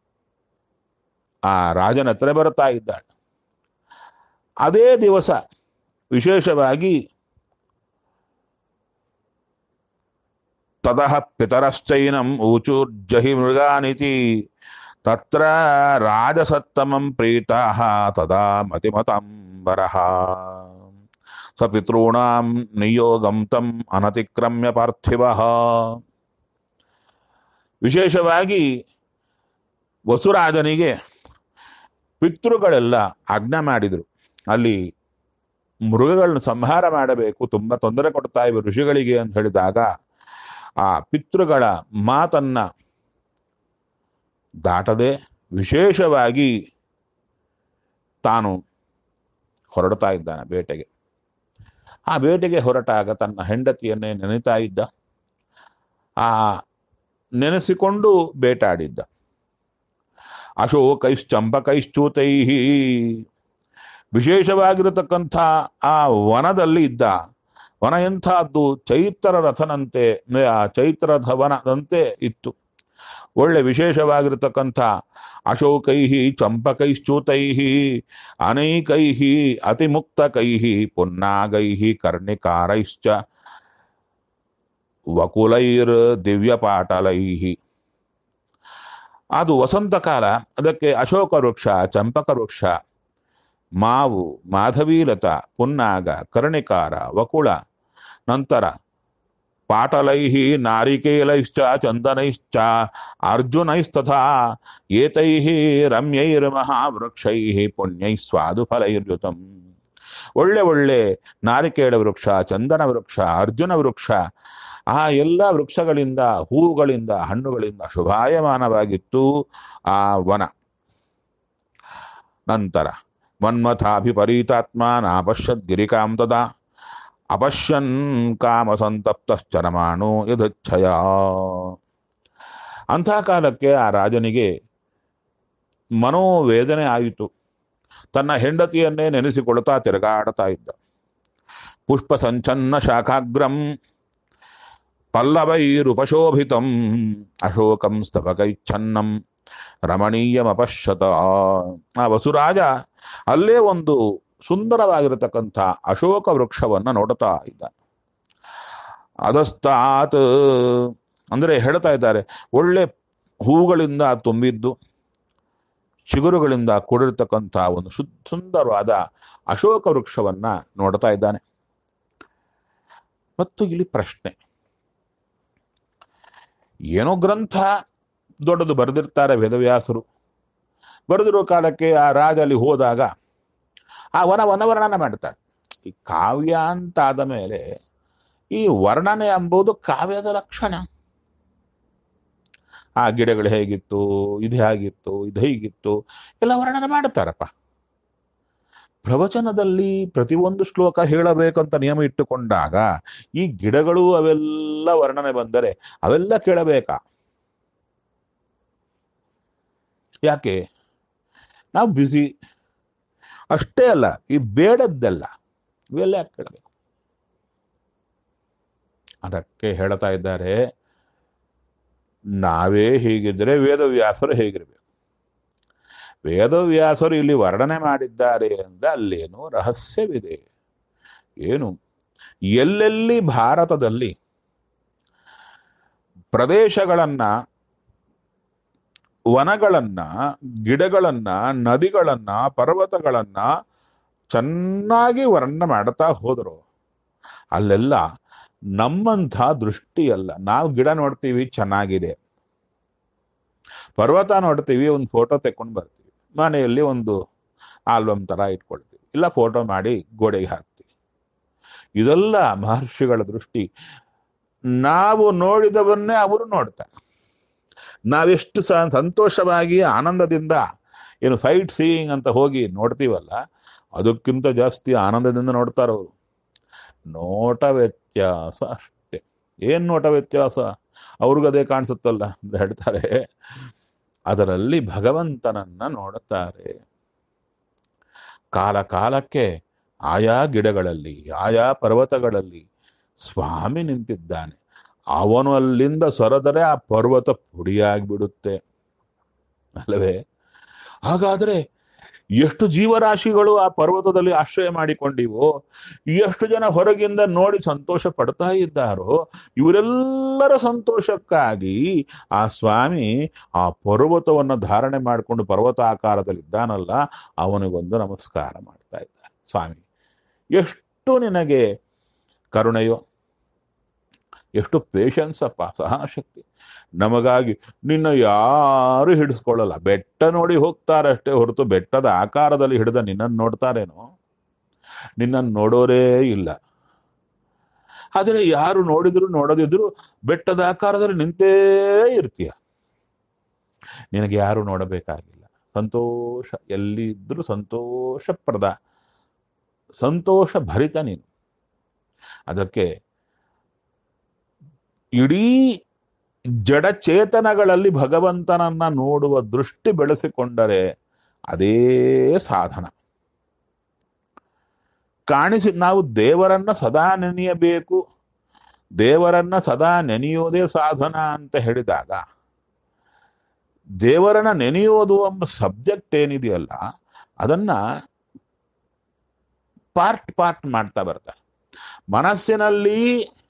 ಆ ರಾಜನ ಹತ್ರ ಬರ್ತಾ ಇದ್ದಾಳೆ ಅದೇ ದಿವಸ ವಿಶೇಷವಾಗಿ ತದಃ ಪಿತರಶ್ಚೈನಂ ಊಚೂರ್ಜಹಿ ಮೃಗಾನಿತಿ ತತ್ರ ರಾಜಸತ್ತಮಂ ಪ್ರೀತಾಃ ತದಾ ಮತಿಮತಂಬರಃ ಸ ಪಿತॄಣಾಂ ನಿಯೋಗಂ ತಂ ಅನತಿಕ್ರಮ್ಯ ಪಾರ್ಥಿವಃ ವಿಶೇಷವಾಗಿ ವಸುರಾಜನಿಗೆ ಪಿತೃಗಳೆಲ್ಲ ಆಜ್ಞೆ ಮಾಡಿದರು ಅಲ್ಲಿ ಮೃಗಗಳನ್ನ ಸಂಹಾರ ಮಾಡಬೇಕು ತುಂಬ ತೊಂದರೆ ಕೊಡ್ತಾ ಇವೆ ಋಷಿಗಳಿಗೆ ಅಂತ ಹೇಳಿದಾಗ ಆ ಪಿತೃಗಳ ಮಾತನ್ನ ದಾಟದೆ ವಿಶೇಷವಾಗಿ ತಾನು ಹೊರಡ್ತಾ ಇದ್ದಾನೆ ಬೇಟೆಗೆ ಆ ಬೇಟೆಗೆ ಹೊರಟಾಗ ತನ್ನ ಹೆಂಡತಿಯನ್ನೇ ನೆನೆತಾ ಇದ್ದ ಆ ನೆನೆಸಿಕೊಂಡು ಬೇಟಾಡಿದ್ದ ಅಶೋಕೈಶ್ಚಂಪಕೈಶ್ಚೂತೈ ವಿಶೇಷವಾಗಿರತಕ್ಕಂಥ ಆ ವನದಲ್ಲಿ ಇದ್ದ ವನ ಎಂಥದ್ದು ಚೈತ್ರ ರಥನಂತೆ ಆ ಚೈತ್ರ ರಥವನದಂತೆ ಇತ್ತು ಒಳ್ಳೆ ವಿಶೇಷವಾಗಿರತಕ್ಕಂಥ ಅಶೋಕೈ ಚಂಪಕೈಶ್ಚೂತೈ ಅನೈಕೈ ಅತಿಮುಕ್ತಕೈ ಪುನ್ನಾಗೈ ಕರ್ಣಿಕಾರೈಶ್ಚ ವಕುಲೈರ್ ದಿವ್ಯಪಾಟಲೈ ಅದು ವಸಂತ ಕಾಲ ಅದಕ್ಕೆ ಅಶೋಕ ವೃಕ್ಷ ಚಂಪಕ ವೃಕ್ಷ ಮಾವು ಮಾಧವೀಲತ ಪುನ್ನಾಗ ಕರ್ಣಿಕಾರ ವಕುಳ ನಂತರ ಪಾಟಲೈ ನಾರಿಕೇಲೈಶ್ಚ ಚಂದನೈಶ್ಚ ಅರ್ಜುನೈಸ್ತಥಾ ಏತೈ ರಮ್ಯೈರ್ಮಹಾವೃಕ್ಷೈ ಪುಣ್ಯೈ ಸ್ವಾದುಫಲೈರ್ಯುತಂ ಒಳ್ಳೆ ಒಳ್ಳೆ ನಾರಿಕೇಳ ವೃಕ್ಷ ಚಂದನ ವೃಕ್ಷ ಅರ್ಜುನ ವೃಕ್ಷ ಆ ಎಲ್ಲ ವೃಕ್ಷಗಳಿಂದ ಹೂವುಗಳಿಂದ ಹಣ್ಣುಗಳಿಂದ ಶುಭಾಯಮಾನವಾಗಿತ್ತು ಆ ವನ ನಂತರ ಮನ್ಮಥಾಭಿಪರೀತಾತ್ಮ ನಾಪಶ್ಯದ್ ಗಿರಿಕಾಂ ತದಾ ಅಪಶ್ಯನ್ ಕಾಮ ಸಂತಪ್ತಶ್ಚರಮಾಣು ಯದಚ್ಛಯ ಅಂಥ ಕಾಲಕ್ಕೆ ಆ ರಾಜನಿಗೆ ಮನೋವೇದನೆ ಆಯಿತು ತನ್ನ ಹೆಂಡತಿಯನ್ನೇ ನೆನೆಸಿಕೊಳ್ತಾ ತಿರುಗಾಡ್ತಾ ಇದ್ದ ಪುಷ್ಪ ಸಂಚನ್ನ ಶಾಖಾಗ್ರಂ ಪಲ್ಲವೈರುಪಶೋಭಿತಂ ಅಶೋಕಂ ಸ್ತವಕೈಚ್ಛನ್ನಂ ರಮಣೀಯಮಪಶ್ಯತ ಆ ವಸುರಾಜ ಅಲ್ಲೇ ಒಂದು ಸುಂದರವಾಗಿರತಕ್ಕಂಥ ಅಶೋಕ ವೃಕ್ಷವನ್ನ ನೋಡುತ್ತಾ ಇದ್ದ ಅದಸ್ತಾತ್ ಅಂದ್ರೆ ಹೇಳ್ತಾ ಇದ್ದಾರೆ ಒಳ್ಳೆ ಹೂಗಳಿಂದ ತುಂಬಿದ್ದು ಚಿಗುರುಗಳಿಂದ ಕೂಡಿರ್ತಕ್ಕಂಥ ಒಂದು ಶುದ್ಧ ಸುಂದರವಾದ ಅಶೋಕ ವೃಕ್ಷವನ್ನ ನೋಡ್ತಾ ಇದ್ದಾನೆ ಮತ್ತು ಇಲ್ಲಿ ಪ್ರಶ್ನೆ ಏನೋ ಗ್ರಂಥ ದೊಡ್ಡದು ಬರೆದಿರ್ತಾರೆ ವೇದವ್ಯಾಸರು ಬರೆದಿರೋ ಕಾಲಕ್ಕೆ ಆ ರಾಜ ಅಲ್ಲಿ ಹೋದಾಗ ಆ ವನ ವನವರ್ಣನ ಮಾಡ್ತಾರೆ ಈ ಕಾವ್ಯ ಅಂತ ಆದ ಮೇಲೆ ಈ ವರ್ಣನೆ ಎಂಬುದು ಕಾವ್ಯದ ಲಕ್ಷಣ ಆ ಗಿಡಗಳು ಹೇಗಿತ್ತು ಇದು ಹೇಗಿತ್ತು ಇದು ಹೀಗಿತ್ತು ಎಲ್ಲ ವರ್ಣನೆ ಮಾಡ್ತಾರಪ್ಪ ಪ್ರವಚನದಲ್ಲಿ ಪ್ರತಿಯೊಂದು ಶ್ಲೋಕ ಹೇಳಬೇಕಂತ ನಿಯಮ ಇಟ್ಟುಕೊಂಡಾಗ ಈ ಗಿಡಗಳು ಅವೆಲ್ಲ ವರ್ಣನೆ ಬಂದರೆ ಅವೆಲ್ಲ ಕೇಳಬೇಕಾ ಯಾಕೆ ನಾವು ಬ್ಯುಸಿ ಅಷ್ಟೇ ಅಲ್ಲ ಈ ಬೇಡದ್ದೆಲ್ಲ ಇವೆಲ್ಲ ಯಾಕೆ ಕೇಳಬೇಕು ಅದಕ್ಕೆ ಹೇಳ್ತಾ ಇದ್ದಾರೆ ನಾವೇ ಹೀಗಿದ್ರೆ ವೇದವ್ಯಾಸರು ಹೇಗಿರ್ಬೇಕು ವೇದವ್ಯಾಸರು ಇಲ್ಲಿ ವರ್ಣನೆ ಮಾಡಿದ್ದಾರೆ ಅಂದ್ರೆ ಅಲ್ಲೇನು ರಹಸ್ಯವಿದೆ ಏನು ಎಲ್ಲೆಲ್ಲಿ ಭಾರತದಲ್ಲಿ ಪ್ರದೇಶಗಳನ್ನ ವನಗಳನ್ನ ಗಿಡಗಳನ್ನ ನದಿಗಳನ್ನ ಪರ್ವತಗಳನ್ನ ಚೆನ್ನಾಗಿ ವರ್ಣನೆ ಮಾಡ್ತಾ ಹೋದರು ಅಲ್ಲೆಲ್ಲ ನಮ್ಮಂಥ ದೃಷ್ಟಿ ಅಲ್ಲ ನಾವು ಗಿಡ ನೋಡ್ತೀವಿ ಚೆನ್ನಾಗಿದೆ ಪರ್ವತ ನೋಡ್ತೀವಿ ಒಂದು ಫೋಟೋ ತೆಕ್ಕೊಂಡು ಬರ್ತೀವಿ ಮನೆಯಲ್ಲಿ ಒಂದು ಆಲ್ಬಮ್ ತರ ಇಟ್ಕೊಳ್ತೀವಿ ಇಲ್ಲ ಫೋಟೋ ಮಾಡಿ ಗೋಡೆಗೆ ಹಾಕ್ತೀವಿ ಇದೆಲ್ಲ ಮಹರ್ಷಿಗಳ ದೃಷ್ಟಿ ನಾವು ನೋಡಿದವನ್ನೇ ಅವರು ನೋಡ್ತಾರೆ ನಾವೆಷ್ಟು ಸ ಸಂತೋಷವಾಗಿ ಆನಂದದಿಂದ ಏನು ಸೈಟ್ ಸೀಯಿಂಗ್ ಅಂತ ಹೋಗಿ ನೋಡ್ತೀವಲ್ಲ ಅದಕ್ಕಿಂತ ಜಾಸ್ತಿ ಆನಂದದಿಂದ ನೋಡ್ತಾರೆ ಅವರು ನೋಟ ವ್ಯತ್ಯಾಸ ಅಷ್ಟೇ ಏನ್ ನೋಟ ವ್ಯತ್ಯಾಸ ಅವ್ರಿಗದೇ ಕಾಣಿಸುತ್ತಲ್ಲ ಅಂತ ಹೇಳ್ತಾರೆ ಅದರಲ್ಲಿ ಭಗವಂತನನ್ನ ನೋಡುತ್ತಾರೆ ಕಾಲ ಕಾಲಕ್ಕೆ ಆಯಾ ಗಿಡಗಳಲ್ಲಿ ಆಯಾ ಪರ್ವತಗಳಲ್ಲಿ ಸ್ವಾಮಿ ನಿಂತಿದ್ದಾನೆ ಅವನು ಅಲ್ಲಿಂದ ಸೊರದರೆ ಆ ಪರ್ವತ ಪುಡಿಯಾಗ್ಬಿಡುತ್ತೆ ಅಲ್ಲವೇ ಹಾಗಾದ್ರೆ ಎಷ್ಟು ಜೀವರಾಶಿಗಳು ಆ ಪರ್ವತದಲ್ಲಿ ಆಶ್ರಯ ಮಾಡಿಕೊಂಡಿವೋ ಎಷ್ಟು ಜನ ಹೊರಗಿಂದ ನೋಡಿ ಸಂತೋಷ ಪಡ್ತಾ ಇದ್ದಾರೋ ಇವರೆಲ್ಲರ ಸಂತೋಷಕ್ಕಾಗಿ ಆ ಸ್ವಾಮಿ ಆ ಪರ್ವತವನ್ನು ಧಾರಣೆ ಮಾಡಿಕೊಂಡು ಪರ್ವತ ಆಕಾರದಲ್ಲಿದ್ದಾನಲ್ಲ ಅವನಿಗೊಂದು ನಮಸ್ಕಾರ ಮಾಡ್ತಾ ಇದ್ದಾರೆ ಸ್ವಾಮಿ ಎಷ್ಟು ನಿನಗೆ ಕರುಣೆಯೋ ಎಷ್ಟು ಪೇಷನ್ಸ್ ಅಪ್ಪ ಸಹನಶಕ್ತಿ ನಮಗಾಗಿ ನಿನ್ನ ಯಾರು ಹಿಡಿಸ್ಕೊಳ್ಳಲ್ಲ ಬೆಟ್ಟ ನೋಡಿ ಹೋಗ್ತಾರೆ ಅಷ್ಟೇ ಹೊರತು ಬೆಟ್ಟದ ಆಕಾರದಲ್ಲಿ ಹಿಡಿದ ನಿನ್ನನ್ನು ನೋಡ್ತಾರೇನೋ ನಿನ್ನನ್ನು ನೋಡೋರೇ ಇಲ್ಲ ಆದರೆ ಯಾರು ನೋಡಿದ್ರು ನೋಡದಿದ್ರು ಬೆಟ್ಟದ ಆಕಾರದಲ್ಲಿ ನಿಂತೇ ಇರ್ತೀಯ ನಿನಗೆ ಯಾರು ನೋಡಬೇಕಾಗಿಲ್ಲ ಸಂತೋಷ ಎಲ್ಲಿದ್ರೂ ಸಂತೋಷಪ್ರದ ಸಂತೋಷ ಭರಿತ ನೀನು ಅದಕ್ಕೆ ಇಡೀ ಜಡಚೇತನಗಳಲ್ಲಿ ಭಗವಂತನನ್ನ ನೋಡುವ ದೃಷ್ಟಿ ಬೆಳೆಸಿಕೊಂಡರೆ ಅದೇ ಸಾಧನ ಕಾಣಿಸಿ ನಾವು ದೇವರನ್ನ ಸದಾ ನೆನೆಯಬೇಕು ದೇವರನ್ನ ಸದಾ ನೆನೆಯೋದೇ ಸಾಧನ ಅಂತ ಹೇಳಿದಾಗ ದೇವರನ್ನ ನೆನೆಯೋದು ಎಂಬ ಸಬ್ಜೆಕ್ಟ್ ಏನಿದೆಯಲ್ಲ ಅದನ್ನ ಪಾರ್ಟ್ ಪಾರ್ಟ್ ಮಾಡ್ತಾ ಬರ್ತಾರೆ ಮನಸ್ಸಿನಲ್ಲಿ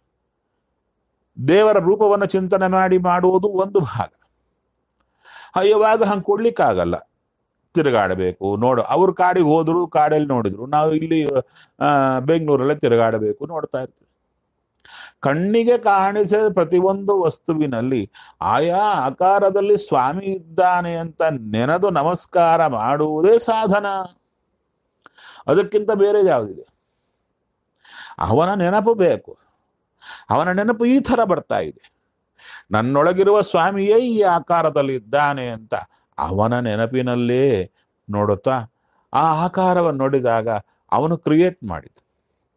ದೇವರ ರೂಪವನ್ನು ಚಿಂತನೆ ಮಾಡಿ ಮಾಡುವುದು ಒಂದು ಭಾಗ ಯಾವಾಗ ಹಂಗೆ ಕೊಡ್ಲಿಕ್ಕಾಗಲ್ಲ ತಿರುಗಾಡಬೇಕು ನೋಡು ಅವ್ರ ಕಾಡಿಗೆ ಹೋದ್ರು ಕಾಡಲ್ಲಿ ನೋಡಿದ್ರು ನಾವು ಇಲ್ಲಿ ಆ, ಬೆಂಗಳೂರಲ್ಲೇ ತಿರುಗಾಡಬೇಕು ನೋಡ್ತಾ ಇರ್ತೀವಿ ಕಣ್ಣಿಗೆ ಕಾಣಿಸಿದ ಪ್ರತಿಯೊಂದು ವಸ್ತುವಿನಲ್ಲಿ ಆಯಾ ಆಕಾರದಲ್ಲಿ ಸ್ವಾಮಿ ಇದ್ದಾನೆ ಅಂತ ನೆನೆದು ನಮಸ್ಕಾರ ಮಾಡುವುದೇ ಸಾಧನ ಅದಕ್ಕಿಂತ ಬೇರೆ ಯಾವುದಿದೆ ಅವನ ನೆನಪು ಬೇಕು ಅವನ ನೆನಪು ಈ ಥರ ಬರ್ತಾ ಇದೆ ನನ್ನೊಳಗಿರುವ ಸ್ವಾಮಿಯೇ ಈ ಆಕಾರದಲ್ಲಿ ಇದ್ದಾನೆ ಅಂತ ಅವನ ನೆನಪಿನಲ್ಲೇ ನೋಡುತ್ತಾ ಆ ಆಕಾರವನ್ನು ನೋಡಿದಾಗ ಅವನು ಕ್ರಿಯೇಟ್ ಮಾಡಿದ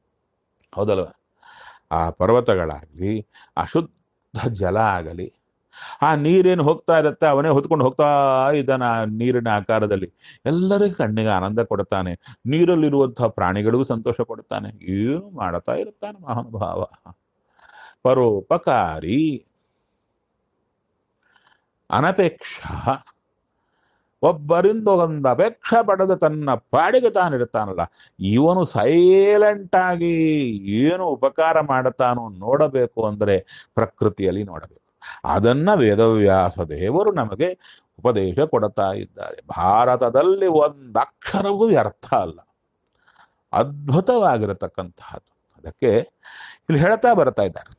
ಹೌದಲ್ವ ಆ ಪರ್ವತಗಳಾಗಲಿ ಆ ಶುದ್ಧ ಜಲ ಆಗಲಿ ಆ ನೀರೇನು ಹೋಗ್ತಾ ಇರುತ್ತೆ ಅವನೇ ಹೊತ್ಕೊಂಡು ಹೋಗ್ತಾ ಇದ್ದಾನೆ ಆ ನೀರಿನ ಆಕಾರದಲ್ಲಿ ಎಲ್ಲರಿಗೂ ಕಣ್ಣಿಗೆ ಆನಂದ ಕೊಡ್ತಾನೆ ನೀರಲ್ಲಿರುವಂತಹ ಪ್ರಾಣಿಗಳಿಗೂ ಸಂತೋಷ ಕೊಡ್ತಾನೆ ಏನು ಮಾಡ್ತಾ ಇರ್ತಾನೆ ಮಹಾನುಭಾವ ಪರೋಪಕಾರಿ ಅನಪೇಕ್ಷ ಒಬ್ಬರಿಂದ ಒಂದು ಅಪೇಕ್ಷೆ ಪಡೆದ ತನ್ನ ಪಾಡಿಗೆ ತಾನಿರ್ತಾನಲ್ಲ ಇವನು ಸೈಲೆಂಟ್ ಆಗಿ ಏನು ಉಪಕಾರ ಮಾಡುತ್ತಾನೋ ನೋಡಬೇಕು ಅಂದರೆ ಪ್ರಕೃತಿಯಲ್ಲಿ ನೋಡಬೇಕು ಅದನ್ನ ವೇದವ್ಯಾಸ ದೇವರು ನಮಗೆ ಉಪದೇಶ ಕೊಡುತ್ತಾ ಇದ್ದಾರೆ ಭಾರತದಲ್ಲಿ ಒಂದು ಅಕ್ಷರವೂ ವ್ಯರ್ಥ ಅಲ್ಲ ಅದ್ಭುತವಾಗಿರತಕ್ಕಂತಹದ್ದು ಅದಕ್ಕೆ ಇಲ್ಲಿ ಹೇಳ್ತಾ ಬರ್ತಾ ಇದ್ದಾರೆ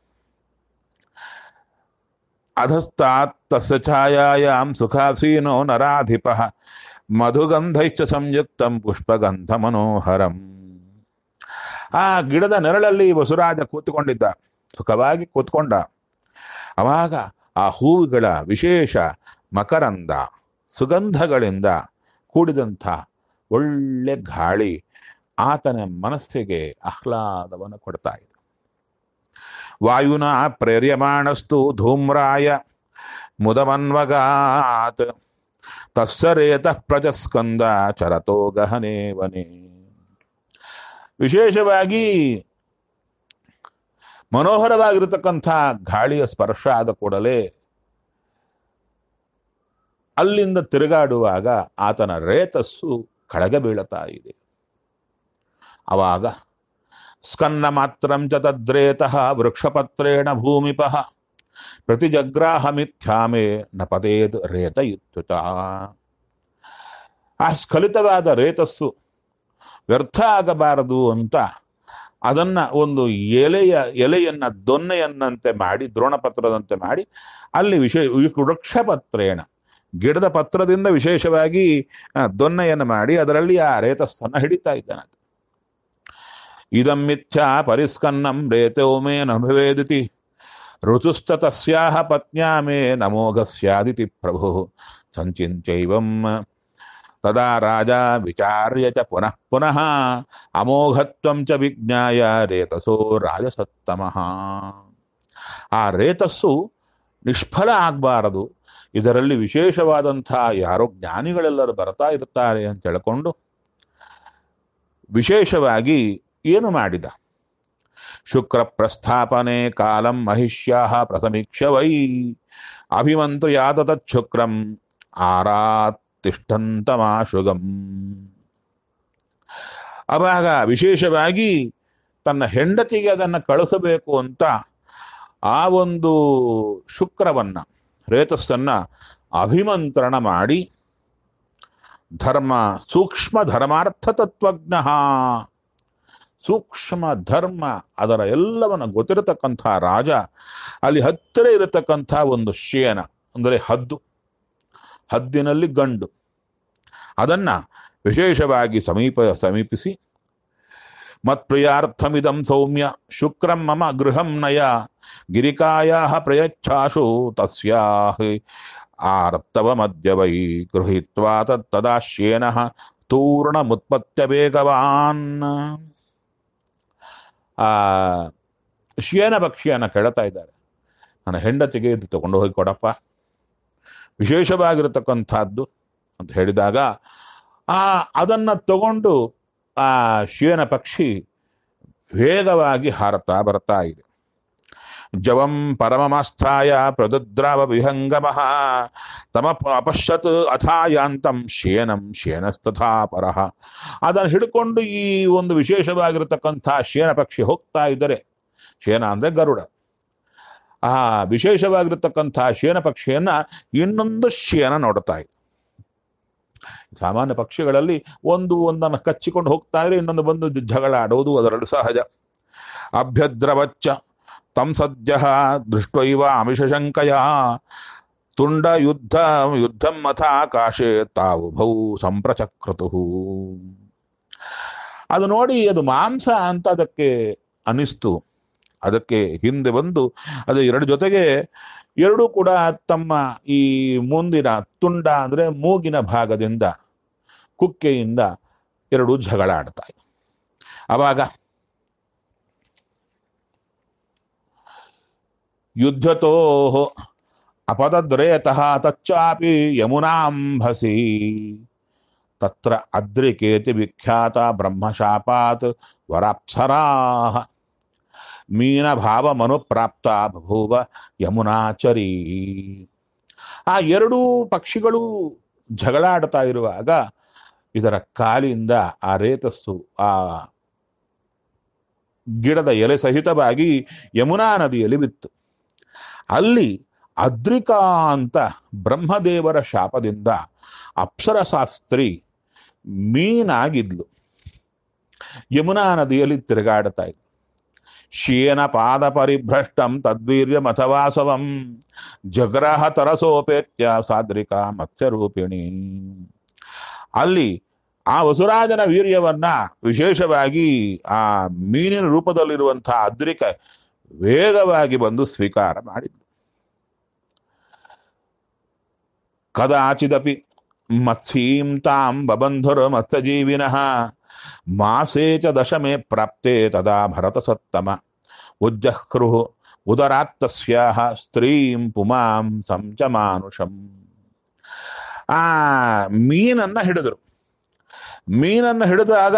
ಅಧಸ್ತಾತ್ ತಸ್ಯ ಛಾಯಾಯಾಂ ಸುಖಾಸೀನೋ ನರಾಧಿಪ ಮಧುಗಂಧೈಶ್ಚ ಸಂಯುಕ್ತಂ ಪುಷ್ಪಗಂಧ ಮನೋಹರಂ ಆ ಗಿಡದ ನೆರಳಲ್ಲಿ ವಸುರಾಜ ಕೂತ್ಕೊಂಡಿದ್ದ ಸುಖವಾಗಿ ಕೂತ್ಕೊಂಡ ಅವಾಗ ಆ ಹೂವುಗಳ ವಿಶೇಷ ಮಕರಂದ ಸುಗಂಧಗಳಿಂದ ಕೂಡಿದಂಥ ಒಳ್ಳೆ ಗಾಳಿ ಆತನ ಮನಸ್ಸಿಗೆ ಆಹ್ಲಾದವನ್ನು ಕೊಡ್ತಾ ಇದೆ ವಾಯುನ ಪ್ರೇರ್ಯಮಾಣಸ್ತು ಧೂಮ್ರಾಯ ಮುದಮನ್ವಗಾತ್ ತಸ್ಸರೇತ ಪ್ರಜಸ್ಕಂದ ಚರತೋ ಗಹನೆ ವನೆ ವಿಶೇಷವಾಗಿ ಮನೋಹರವಾಗಿರತಕ್ಕಂಥ ಗಾಳಿಯ ಸ್ಪರ್ಶ ಆದ ಕೂಡಲೇ ಅಲ್ಲಿಂದ ತಿರುಗಾಡುವಾಗ ಆತನ ರೇತಸ್ಸು ಕೆಳಗೆ ಬೀಳುತ್ತಾ ಇದೆ ಅವಾಗ ಸ್ಕನ್ನ ಮಾತ್ರಂ ಚ ತದ್ರೇತಃ ವೃಕ್ಷಪತ್ರೇಣ ಭೂಮಿಪಃ ಪ್ರತಿಜಗ್ರಾಹ ಮಿಥ್ಯಾಮೆ ನ ಪದೇದ್ ರೇತ ಇತ್ಯುತ ಆ ಸ್ಖಲಿತವಾದ ರೇತಸ್ಸು ವ್ಯರ್ಥ ಆಗಬಾರದು ಅಂತ ಅದನ್ನ ಒಂದು ಎಲೆಯ ಎಲೆಯನ್ನ ದೊನ್ನೆಯನ್ನಂತೆ ಮಾಡಿ ದ್ರೋಣಪತ್ರದಂತೆ ಮಾಡಿ ಅಲ್ಲಿ ವಿಶೇಷ ವೃಕ್ಷಪತ್ರೇಣ ಗಿಡದ ಪತ್ರದಿಂದ ವಿಶೇಷವಾಗಿ ಆ, ದೊನ್ನೆಯನ್ನು ಮಾಡಿ ಅದರಲ್ಲಿ ಆ ರೇತಸ್ಸನ್ನ ಹಿಡಿತಾ ಇದ್ದಾನೆ ಇದಂ ಮಿಥ್ಯಾ ಪರಿಸ್ಕನ್ನಂ ರೇತೋ ಮೇ ನಭವೇದಿತಿ ಋತುಸ್ತ ತಸ್ಯಾಹ ಪತ್ನ್ಯಾ ಮೇ ನಮೋಘ ಸ್ಯಾದಿತಿ ಪ್ರಭು ಸಂಚಿಂಚೈವಂ ತದಾ ರಾಜ ವಿಚಾರ್ಯ ಚ ಪುನಃ ಪುನಃ ಅಮೋಘತ್ವಂ ಚ ವಿಜ್ಞಾಯ ರೇತಸೋ ರಾಜಸತ್ತಮಃ ಆ ರೇತಸ್ಸು ನಿಷ್ಫಲ ಆಗಬಾರದು ಇದರಲ್ಲಿ ವಿಶೇಷವಾದಂಥ ಯಾರೋ ಜ್ಞಾನಿಗಳೆಲ್ಲರೂ ಬರ್ತಾ ಇರ್ತಾರೆ ಅಂತ ಹೇಳ್ಕೊಂಡು ವಿಶೇಷವಾಗಿ ಏನು ಮಾಡಿದ ಶುಕ್ರ ಪ್ರಸ್ಥಾಪನೆ ಕಾಲಂ ಮಹಿಷ್ಯಾ ಪ್ರಸಮೀಕ್ಷ ವೈ ಅಭಿಮಂತ್ರ್ಯಾತ ತಚ್ಛುಕ್ರಂ ಆರಾತಿಷ್ಠಂತಮಾಶುಗಂ ಅವಾಗ ವಿಶೇಷವಾಗಿ ತನ್ನ ಹೆಂಡತಿಗೆ ಅದನ್ನು ಕಳಿಸಬೇಕು ಅಂತ ಆ ಒಂದು ಶುಕ್ರವನ್ನ ರೇತಸ್ಸನ್ನ ಅಭಿಮಂತ್ರಣ ಮಾಡಿ ಧರ್ಮ ಸೂಕ್ಷ್ಮ ಧರ್ಮಾರ್ಥ ತತ್ವಜ್ಞ ಸೂಕ್ಷ್ಮ ಧರ್ಮ ಅದರ ಎಲ್ಲವನ್ನ ಗೊತ್ತಿರತಕ್ಕಂಥ ರಾಜ ಅಲ್ಲಿ ಹತ್ತಿರ ಇರತಕ್ಕಂಥ ಒಂದು ಶೇನ ಅಂದರೆ ಹದ್ದು ಹದ್ದಿನಲ್ಲಿ ಗಂಡು ಅದನ್ನ ವಿಶೇಷವಾಗಿ ಸಮೀಪ ಸಮೀಪಿಸಿ ಮತ್ಪ್ರಿಯಾರ್ಥಮಿದಂ ಸೌಮ್ಯ ಶುಕ್ರಂ ಮಮ ಗೃಹಂ ನಯ ಗಿರಿಕಾಯಾ ಪ್ರಯಚ್ಛಾಶು ತಸ್ಯಾಹ ಆರ್ತವ ಮಧ್ಯ ವೈ ಗೃಹೀತ್ವಾ ತದಾಶ್ಯೇನ ತೂರ್ಣಮುತ್ಪತ್ಯ ವೇಗವಾನ್ ಆ ಶಿಯನ ಪಕ್ಷಿಯನ್ನ ಕೆಳತಾ ಇದ್ದಾರೆ ನನ್ನ ಹೆಂಡತಿಗೆ ಇದು ತಗೊಂಡು ಹೋಗಿ ಕೊಡಪ್ಪ ವಿಶೇಷವಾಗಿರತಕ್ಕಂಥದ್ದು ಅಂತ ಹೇಳಿದಾಗ ಆ ಅದನ್ನ ತಗೊಂಡು ಆ ಶಿವನ ಪಕ್ಷಿ ವೇಗವಾಗಿ ಹಾರತಾ ಬರ್ತಾ ಇದೆ ಜವಂ ಪರಮಮಾಸ್ಥಾಯ ಪ್ರದುದ್ರಾವ ವಿಹಂಗಮಃ ತಮ ಅಪಶ್ಯತ್ ಅಥಾಯಾಂತಂ ಶೇನಂ ಶೇನಸ್ತಥಾ ಪರಃ ಅದನ್ನು ಹಿಡ್ಕೊಂಡು ಈ ಒಂದು ವಿಶೇಷವಾಗಿರತಕ್ಕಂಥ ಶೇನ ಪಕ್ಷಿ ಹೋಗ್ತಾ ಇದ್ದರೆ ಶೇನ ಅಂದ್ರೆ ಗರುಡ ಆ ವಿಶೇಷವಾಗಿರತಕ್ಕಂಥ ಶೇನ ಪಕ್ಷಿಯನ್ನ ಇನ್ನೊಂದು ಶೇನ ನೋಡ್ತಾ ಇದೆ ಸಾಮಾನ್ಯ ಪಕ್ಷಿಗಳಲ್ಲಿ ಒಂದು ಒಂದನ್ನು ಕಚ್ಚಿಕೊಂಡು ಹೋಗ್ತಾ ಇದ್ರೆ ಇನ್ನೊಂದು ಬಂದು ಜಗಳ ಆಡೋದು ಅದರಲ್ಲೂ ಸಹಜ ಅಭ್ಯದ್ರವಚ್ಚ ತಂ ಸದ್ಯ ದೃಷ್ಟೈವ ಅಮಿಷಶಂಕಯ ತುಂಡ ಯುದ್ಧ ಯುದ್ಧಂ ಮಥ ಆಕಾಶೆ ತಾವು ಭೌ ಸಂಪ್ರಚಕ್ರತು ಅದು ನೋಡಿ ಅದು ಮಾಂಸ ಅಂತ ಅದಕ್ಕೆ ಅನಿಸ್ತು ಅದಕ್ಕೆ ಹಿಂದೆ ಬಂದು ಅದು ಎರಡು ಜೊತೆಗೆ ಎರಡೂ ಕೂಡ ತಮ್ಮ ಈ ಮುಂದಿನ ತುಂಡ ಅಂದ್ರೆ ಮೂಗಿನ ಭಾಗದಿಂದ ಕುಕ್ಕೆಯಿಂದ ಎರಡು ಜಗಳ ಆಡ್ತಾ ಇವೆ. ಅವಾಗ ಯುದ್ಧತೋ ಅಪದದ್ರೇತಃ ತಚ್ಚಾಪಿ ಯಮುನಾಂಭಸಿ ತತ್ರ ಅದ್ರಿಕೇತಿ ವಿಖ್ಯಾತ ಬ್ರಹ್ಮಶಾಪಾತ್ ವರಾಪ್ಸರಾಹ ಮೀನಭಾವ ಮನುಪ್ರಾಪ್ತ ಬಭೂವ ಯಮುನಾಚರಿ ಆ ಎರಡೂ ಪಕ್ಷಿಗಳು ಜಗಳಾಡ್ತಾ ಇರುವಾಗ ಇದರ ಕಾಲಿಂದ ಆ ರೇತಸ್ಸು ಆ ಗಿಡದ ಎಲೆ ಸಹಿತವಾಗಿ ಯಮುನಾ ನದಿಯಲ್ಲಿ ಬಿತ್ತು ಅಲ್ಲಿ ಅದ್ರಿಕಾ ಅಂತ ಬ್ರಹ್ಮದೇವರ ಶಾಪದಿಂದ ಅಪ್ಸರಶಾಸ್ತ್ರಿ ಮೀನಾಗಿದ್ಲು ಯಮುನಾ ನದಿಯಲ್ಲಿ ತಿರುಗಾಡ್ತಾ ಇದ್ಲು ಶೇನ ಪಾದ ಪರಿಭ್ರಷ್ಟಂ ತದ್ವೀರ್ಯಂ ಅಥವಾಸವಂ ಜಗ್ರಹ ತರಸೋಪೇತ್ಯ ಸಾದ್ರಿಕಾ ಮತ್ಸ್ಯರೂಪಿಣಿ ಅಲ್ಲಿ ಆ ವಸುರಾಜನ ವೀರ್ಯವನ್ನ ವಿಶೇಷವಾಗಿ ಆ ಮೀನಿನ ರೂಪದಲ್ಲಿರುವಂತಹ ಅದ್ರಿಕ ವೇಗವಾಗಿ ಬಂದು ಸ್ವೀಕಾರ ಮಾಡಿದ್ಲು ಕದಾಚಿದಪಿ ಮತ್ಸ್ಯೀಂ ತಾಂ ಬಬಂಧುರ ಮತ್ಸ್ಯಜೀವಿನಃ ಮಾಸೇ ಚ ದಶಮೇ ಪ್ರಾಪ್ತೆ ತದಾ ಭರತ ಸತ್ತಮ ಉಜ್ಜಹ್ರು ಉದರಾತ್ತಸ್ಯಾಹ ಸ್ತ್ರೀಂ ಪುಮಾಂ ಸಂಚ ಮಾನುಷಂ ಆ ಮೀನನ್ನ ಹಿಡಿದ್ರು ಮೀನನ್ನ ಹಿಡಿದಾಗ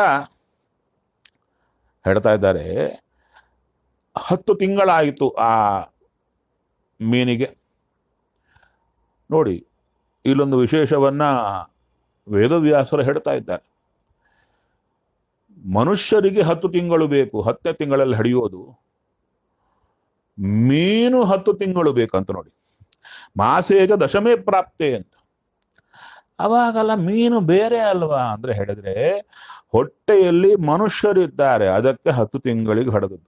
ಹೇಳ್ತಾ ಇದ್ದಾರೆ ಹತ್ತು ತಿಂಗಳಾಯಿತು ಆ ಮೀನಿಗೆ ನೋಡಿ ಇಲ್ಲೊಂದು ವಿಶೇಷವನ್ನ ವೇದವ್ಯಾಸರು ಹೇಳ್ತಾ ಇದ್ದಾರೆ ಮನುಷ್ಯರಿಗೆ ಹತ್ತು ತಿಂಗಳು ಬೇಕು ಹತ್ತೇ ತಿಂಗಳಲ್ಲಿ ಹಿಡಿಯೋದು ಮೀನು ಹತ್ತು ತಿಂಗಳು ಬೇಕಂತ ನೋಡಿ ಮಾಸೇಜ ದಶಮೇ ಪ್ರಾಪ್ತೆ ಅಂತ ಅವಾಗಲ್ಲ ಮೀನು ಬೇರೆ ಅಲ್ವಾ ಅಂದ್ರೆ ಹೇಳಿದ್ರೆ ಹೊಟ್ಟೆಯಲ್ಲಿ ಮನುಷ್ಯರಿದ್ದಾರೆ ಅದಕ್ಕೆ ಹತ್ತು ತಿಂಗಳಿಗೆ ಹಡದದ್ದು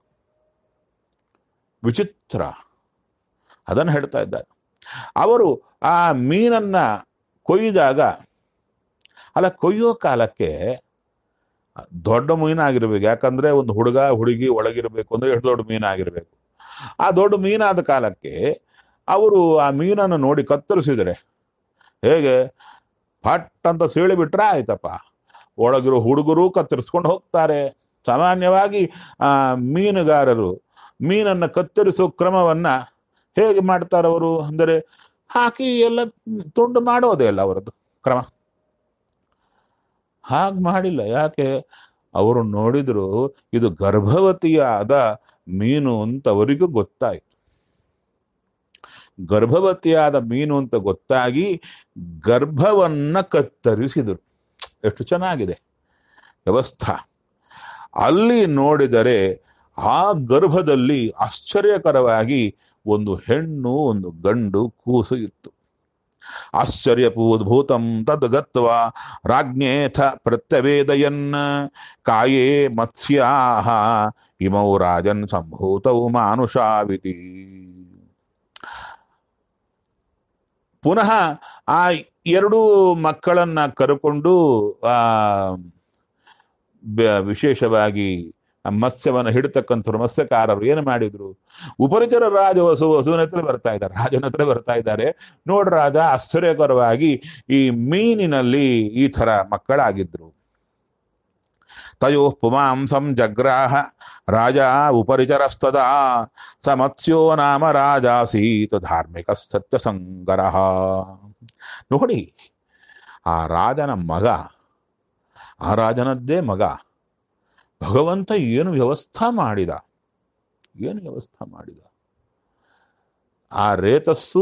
ವಿಚಿತ್ರ ಅದನ್ನು ಹೇಳ್ತಾ ಇದ್ದಾರೆ ಅವರು ಆ ಮೀನನ್ನ ಕೊಯ್ದಾಗ ಅಲ್ಲ ಕೊಯ್ಯೋ ಕಾಲಕ್ಕೆ ದೊಡ್ಡ ಮೀನಾಗಿರ್ಬೇಕು ಯಾಕಂದ್ರೆ ಒಂದು ಹುಡುಗ ಹುಡುಗಿ ಒಳಗಿರ್ಬೇಕು ಅಂದ್ರೆ ಎಷ್ಟು ದೊಡ್ಡ ಮೀನಾಗಿರ್ಬೇಕು ಆ ದೊಡ್ಡ ಮೀನಾದ ಕಾಲಕ್ಕೆ ಅವರು ಆ ಮೀನನ್ನು ನೋಡಿ ಕತ್ತರಿಸಿದರೆ ಹೇಗೆ ಫಟ್ ಅಂತ ಸೀಳಿ ಬಿಟ್ರೆ ಆಯ್ತಪ್ಪ ಒಳಗಿರೋ ಹುಡುಗರು ಕತ್ತರಿಸ್ಕೊಂಡು ಹೋಗ್ತಾರೆ ಸಾಮಾನ್ಯವಾಗಿ ಆ ಮೀನುಗಾರರು ಮೀನನ್ನ ಕತ್ತರಿಸೋ ಕ್ರಮವನ್ನ ಹೇಗೆ ಮಾಡ್ತಾರೆ ಅವರು ಅಂದರೆ ಹಾಕಿ ಎಲ್ಲ ತುಂಡು ಮಾಡೋದೇ ಅಲ್ಲ ಅವರದ್ದು ಕ್ರಮ ಹಾಗೆ ಮಾಡಿಲ್ಲ ಯಾಕೆ ಅವರು ನೋಡಿದ್ರು ಇದು ಗರ್ಭವತಿಯಾದ ಮೀನು ಅಂತ ಅವರಿಗೂ ಗೊತ್ತಾಯ್ತು ಗರ್ಭವತಿಯಾದ ಮೀನು ಅಂತ ಗೊತ್ತಾಗಿ ಗರ್ಭವನ್ನ ಕತ್ತರಿಸಿದರು ಎಷ್ಟು ಚೆನ್ನಾಗಿದೆ ವ್ಯವಸ್ಥಾ ಅಲ್ಲಿ ನೋಡಿದರೆ ಆ ಗರ್ಭದಲ್ಲಿ ಆಶ್ಚರ್ಯಕರವಾಗಿ ಒಂದು ಹೆಣ್ಣು ಒಂದು ಗಂಡು ಕೂಸು ಇತ್ತು ಆಶ್ಚರ್ಯಪೂದ್ಭೂತಂ ತದ್ ಗತ್ವ ರಾಜ್ಞೇಥ ಪ್ರತ್ಯವೇದಯನ್ ಕಾಯೇ ಮತ್ಸ್ಯಾಹ ಇಮೌ ರಾಜನ್ ಸಂಭೂತೌ ಮಾನುಷಾವಿತಿ ಪುನಃ ಆ ಎರಡು ಮಕ್ಕಳನ್ನ ಕರ್ಕೊಂಡು ಆ ಬ- ವಿಶೇಷವಾಗಿ ಆ ಮತ್ಸ್ಯವನ್ನು ಹಿಡ್ತಕ್ಕಂಥವ್ರು ಮತ್ಸ್ಯಕಾರರು ಏನು ಮಾಡಿದ್ರು ಉಪರಿಚರ ರಾಜ ವಸು ವಸುವಿನ ಹತ್ರ ಬರ್ತಾ ಇದ್ದಾರೆ ರಾಜನ ಹತ್ರ ಬರ್ತಾ ಇದ್ದಾರೆ ನೋಡ್ ರಾಜ ಆಶ್ಚರ್ಯಕರವಾಗಿ ಈ ಮೀನಿನಲ್ಲಿ ಈ ತರ ಮಕ್ಕಳಾಗಿದ್ರು ತಯೋ ಪುಮಾಂಸಂ ಜಗ್ರಾಹ ರಾಜ ಉಪರಿಚರಸ್ತದ ಸ ಮತ್ಸ್ಯೋ ನಾಮ ರಾಜಾಸೀತ್ ಧಾರ್ಮಿಕ ಸತ್ಯಸಂಗರ ನೋಡಿ ಆ ರಾಜನ ಮಗ ಆ ರಾಜನದ್ದೇ ಮಗ ಭಗವಂತ ಏನು ವ್ಯವಸ್ಥಾ ಮಾಡಿದ ಏನು ವ್ಯವಸ್ಥಾ ಮಾಡಿದ ಆ ರೇತಸ್ಸು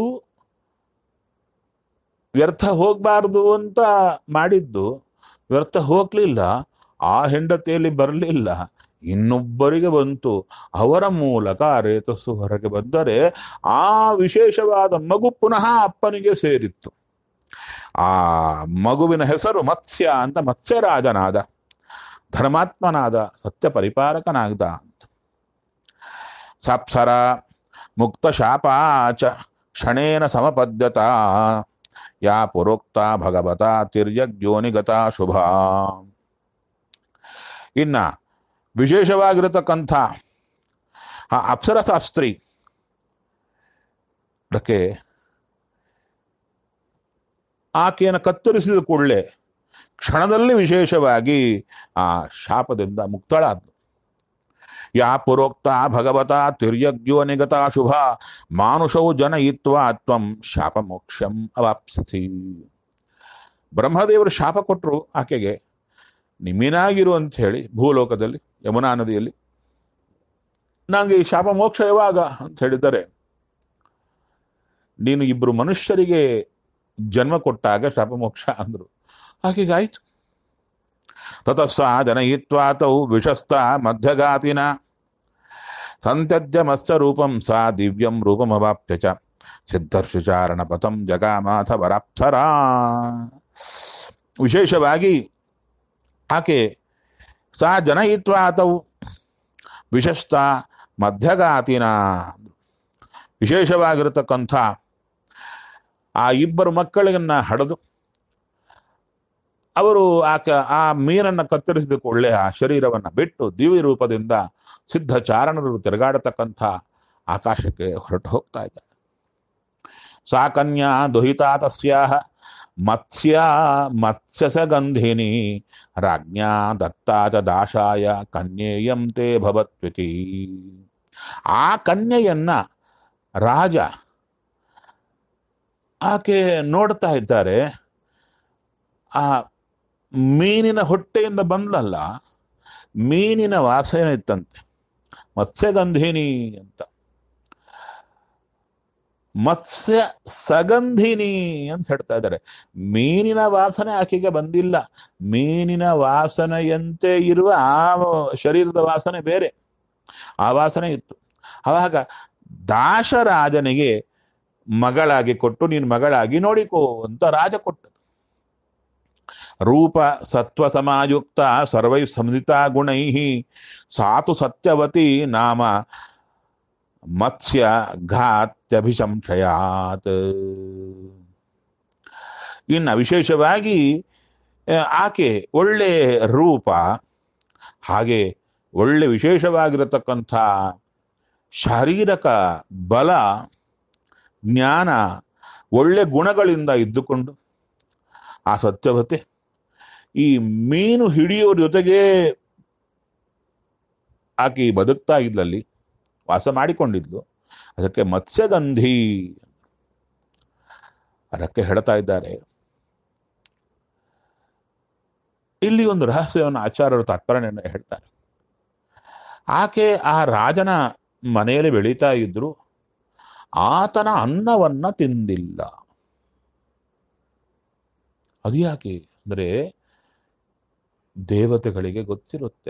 ವ್ಯರ್ಥ ಹೋಗ್ಬಾರ್ದು ಅಂತ ಮಾಡಿದ್ದು ವ್ಯರ್ಥ ಹೋಗ್ಲಿಲ್ಲ ಆ ಹೆಂಡತಿಯಲ್ಲಿ ಬರಲಿಲ್ಲ ಇನ್ನೊಬ್ಬರಿಗೆ ಬಂತು ಅವರ ಮೂಲಕ ಆ ರೇತಸ್ಸು ಹೊರಗೆ ಬಂದರೆ ಆ ವಿಶೇಷವಾದ ಮಗು ಪುನಃ ಅಪ್ಪನಿಗೆ ಸೇರಿತ್ತು ಆ ಮಗುವಿನ ಹೆಸರು ಮತ್ಸ್ಯ ಅಂತ ಮತ್ಸ್ಯರಾಜನಾದ ಧರ್ಮಾತ್ಮನಾದ ಸತ್ಯ ಪರಿಪಾಲಕನಾಗ್ದ ಅಂತ ಸಾಪ್ಸರ ಮುಕ್ತ ಶಾಪಾಚ ಕ್ಷಣೇನ ಸಮಪದ್ಯತ ಯಾ ಪುರೋಕ್ತ ಭಗವತ ತಿರ್ಯಗ್ಯೋನಿಗತ ಶುಭ ಇನ್ನ ವಿಶೇಷವಾಗಿರತಕ್ಕಂಥ ಆ ಅಪ್ಸರಶಾಸ್ತ್ರಿ ಅದಕ್ಕೆ ಆಕೆಯನ್ನು ಕತ್ತರಿಸಿದ ಕೂಡಲೇ ಕ್ಷಣದಲ್ಲಿ ವಿಶೇಷವಾಗಿ ಆ ಶಾಪದಿಂದ ಮುಕ್ತಳಾದ್ಲು ಯಾ ಪುರೋಕ್ತ ಭಗವತ ತಿರ್ಯಜ್ಞೋ ನಿಗತ ಶುಭ ಮಾನುಷವು ಜನಯಿತ್ವ ತ್ವಂ ಶಾಪ ಮೋಕ್ಷಂ ಅವಾಪ್ಸಿಸಿ ಬ್ರಹ್ಮದೇವರು ಶಾಪ ಕೊಟ್ಟರು ಆಕೆಗೆ ನಿಮಿನಾಗಿರು ಅಂತ ಹೇಳಿ ಭೂಲೋಕದಲ್ಲಿ ಯಮುನಾ ನದಿಯಲ್ಲಿ ನಂಗೆ ಈ ಶಾಪ ಮೋಕ್ಷ ಯಾವಾಗ ಅಂತ ಹೇಳಿದ್ದಾರೆ ನೀನು ಇಬ್ರು ಮನುಷ್ಯರಿಗೆ ಜನ್ಮ ಕೊಟ್ಟಾಗ ಶಾಪ ಮೋಕ್ಷ ಅಂದ್ರು ಆಕೆಗಾಯ್ತು ತತಸ್ಸ ಜನಯಿತ್ವಾತೌ ವಿಷಸ್ತ ಮಧ್ಯಗಾತಿನ ಸಂತ್ಯಜ್ಯ ಮತ್ಸ್ಯ ರೂಪಂ ಸಾ ದಿವ್ಯಂ ರೂಪಮವಾಪ್ಯ ಚ ಸಿದ್ಧರ್ಷಿಚಾರಣ ಪಥಂ ಜಗಾಮಾಥ ವರಾಪ್ಸರ ವಿಶೇಷವಾಗಿ ಆಕೆ ಸಾ ಜನಯಿತ್ವಾತವು ವಿಶಸ್ತ ಮಧ್ಯಗಾತಿನ ವಿಶೇಷವಾಗಿರತಕ್ಕಂಥ ಆ ಇಬ್ಬರು ಮಕ್ಕಳನ್ನ ಹಡೆದು ಅವರು ಆಕ ಆ ಮೀನನ್ನ ಕತ್ತರಿಸಿದ ಕೂಡಲೇ ಆ ಶರೀರವನ್ನ ಬಿಟ್ಟು ದಿವ್ಯ ರೂಪದಿಂದ ಸಿದ್ಧ ಚಾರಣರು ತಿರುಗಾಡತಕ್ಕಂಥ ಆಕಾಶಕ್ಕೆ ಹೊರಟು ಹೋಗ್ತಾ ಇದ್ದಾರೆ ಸಾ ಕನ್ಯಾ ದುಹಿತಾ ತಸ್ಯಾಹ ಮತ್ಸ್ಯ ಮತ್ಸ್ಯಸಗಂಧಿನಿ ರಾಜ್ಞಾ ದತ್ತಾ ಚ ದಾಶಾಯ ಕನ್ಯೇಯಂ ತೇ ಭವತ್ವಿತಿ ಆ ಕನ್ಯೆಯನ್ನ ರಾಜ ಆಕೆ ನೋಡ್ತಾ ಇದ್ದಾರೆ ಆ ಮೀನಿನ ಹೊಟ್ಟೆಯಿಂದ ಬಂದ್ಲಲ್ಲ ಮೀನಿನ ವಾಸನೆ ಇತ್ತಂತೆ ಮತ್ಸ್ಯಗಂಧಿನಿ ಅಂತ ಮತ್ಸ್ಯ ಸಗಂಧಿನಿ ಅಂತ ಹೇಳ್ತಾ ಇದ್ದಾರೆ ಮೀನಿನ ವಾಸನೆ ಆಕೆಗೆ ಬಂದಿಲ್ಲ ಮೀನಿನ ವಾಸನೆಯಂತೆ ಇರುವ ಆ ಶರೀರದ ವಾಸನೆ ಬೇರೆ ಆ ವಾಸನೆ ಇತ್ತು ಆವಾಗ ದಾಶರಾಜನಿಗೆ ಮಗಳಾಗಿ ಕೊಟ್ಟು ನೀನು ಮಗಳಾಗಿ ನೋಡಿಕೋ ಅಂತ ರಾಜ ಕೊಟ್ಟದು ರೂಪ ಸತ್ವ ಸಮಾಯುಕ್ತ ಸರ್ವೈ ಸಂಹಿತಾ ಗುಣೈ ಸಾತು ಸತ್ಯವತಿ ನಾಮ ಮತ್ಸ್ಯ ಘಾತ್ಯಭಿಶಂಶಯಾತ್ ಇನ್ನು ವಿಶೇಷವಾಗಿ ಆ, ಆಕೆ ಒಳ್ಳೆ ರೂಪ ಹಾಗೆ ಒಳ್ಳೆ ವಿಶೇಷವಾಗಿರತಕ್ಕಂಥ ಶಾರೀರಕ ಬಲ ಜ್ಞಾನ ಒಳ್ಳೆ ಗುಣಗಳಿಂದ ಇದ್ದುಕೊಂಡು ಆ ಸತ್ಯವತೆ ಈ ಮೀನು ಹಿಡಿಯೋರ ಜೊತೆಗೆ ಆಕೆ ಬದುಕ್ತಾ ಇದ್ಲಲ್ಲಿ ವಾಸ ಮಾಡಿಕೊಂಡಿದ್ಲು ಅದಕ್ಕೆ ಮತ್ಸ್ಯಗಂಧಿ ಅದಕ್ಕೆ ಹೇಳ್ತಾ ಇದ್ದಾರೆ ಇಲ್ಲಿ ಒಂದು ರಹಸ್ಯವನ್ನು ಆಚಾರ್ಯರು ತಾತ್ಪರ್ಯವನ್ನು ಹೇಳ್ತಾರೆ ಆಕೆ ಆ ರಾಜನ ಮನೆಯಲ್ಲಿ ಬೆಳೀತಾ ಇದ್ರು ಆತನ ಅನ್ನವನ್ನ ತಿಂದಿಲ್ಲ ಅದು ಯಾಕೆ ಅಂದ್ರೆ ದೇವತೆಗಳಿಗೆ ಗೊತ್ತಿರುತ್ತೆ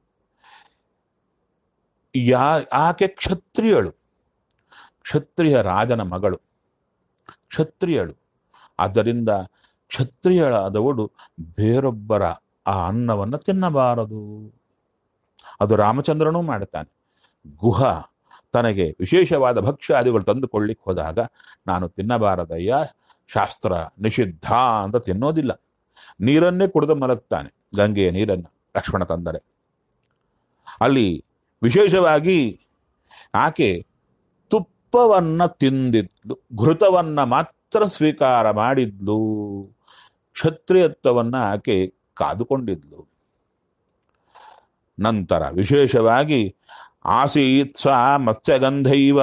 ಯಾ ಆಕೆ ಕ್ಷತ್ರಿಯಳು ಕ್ಷತ್ರಿಯ ರಾಜನ ಮಗಳು ಕ್ಷತ್ರಿಯಳು ಆದ್ದರಿಂದ ಕ್ಷತ್ರಿಯಳಾದವಳು ಬೇರೊಬ್ಬರ ಆ ಅನ್ನವನ್ನು ತಿನ್ನಬಾರದು ಅದು ರಾಮಚಂದ್ರನೂ ಮಾಡ್ತಾನೆ ಗುಹ ತನಗೆ ವಿಶೇಷವಾದ ಭಕ್ಷ್ಯಾದಿಗಳು ತಂದುಕೊಳ್ಳಿಕ್ಕೆ ಹೋದಾಗ ನಾನು ತಿನ್ನಬಾರದಯ್ಯ ಶಾಸ್ತ್ರ ನಿಷಿದ್ಧ ಅಂತ ತಿನ್ನೋದಿಲ್ಲ ನೀರನ್ನೇ ಕುಡಿದು ಮಲಗ್ತಾನೆ ಗಂಗೆಯ ನೀರನ್ನು ಲಕ್ಷ್ಮಣ ತಂದರೆ ಅಲ್ಲಿ ವಿಶೇಷವಾಗಿ ಆಕೆ ತುಪ್ಪವನ್ನ ತಿಂದಿದ್ಲು ಘೃತವನ್ನ ಮಾತ್ರ ಸ್ವೀಕಾರ ಮಾಡಿದ್ಲು ಕ್ಷತ್ರಿಯತ್ವವನ್ನ ಆಕೆ ಕಾದುಕೊಂಡಿದ್ಲು ನಂತರ ವಿಶೇಷವಾಗಿ ಆಸೀತ್ ಸ ಮತ್ಸ್ಯಗಂಧೈವ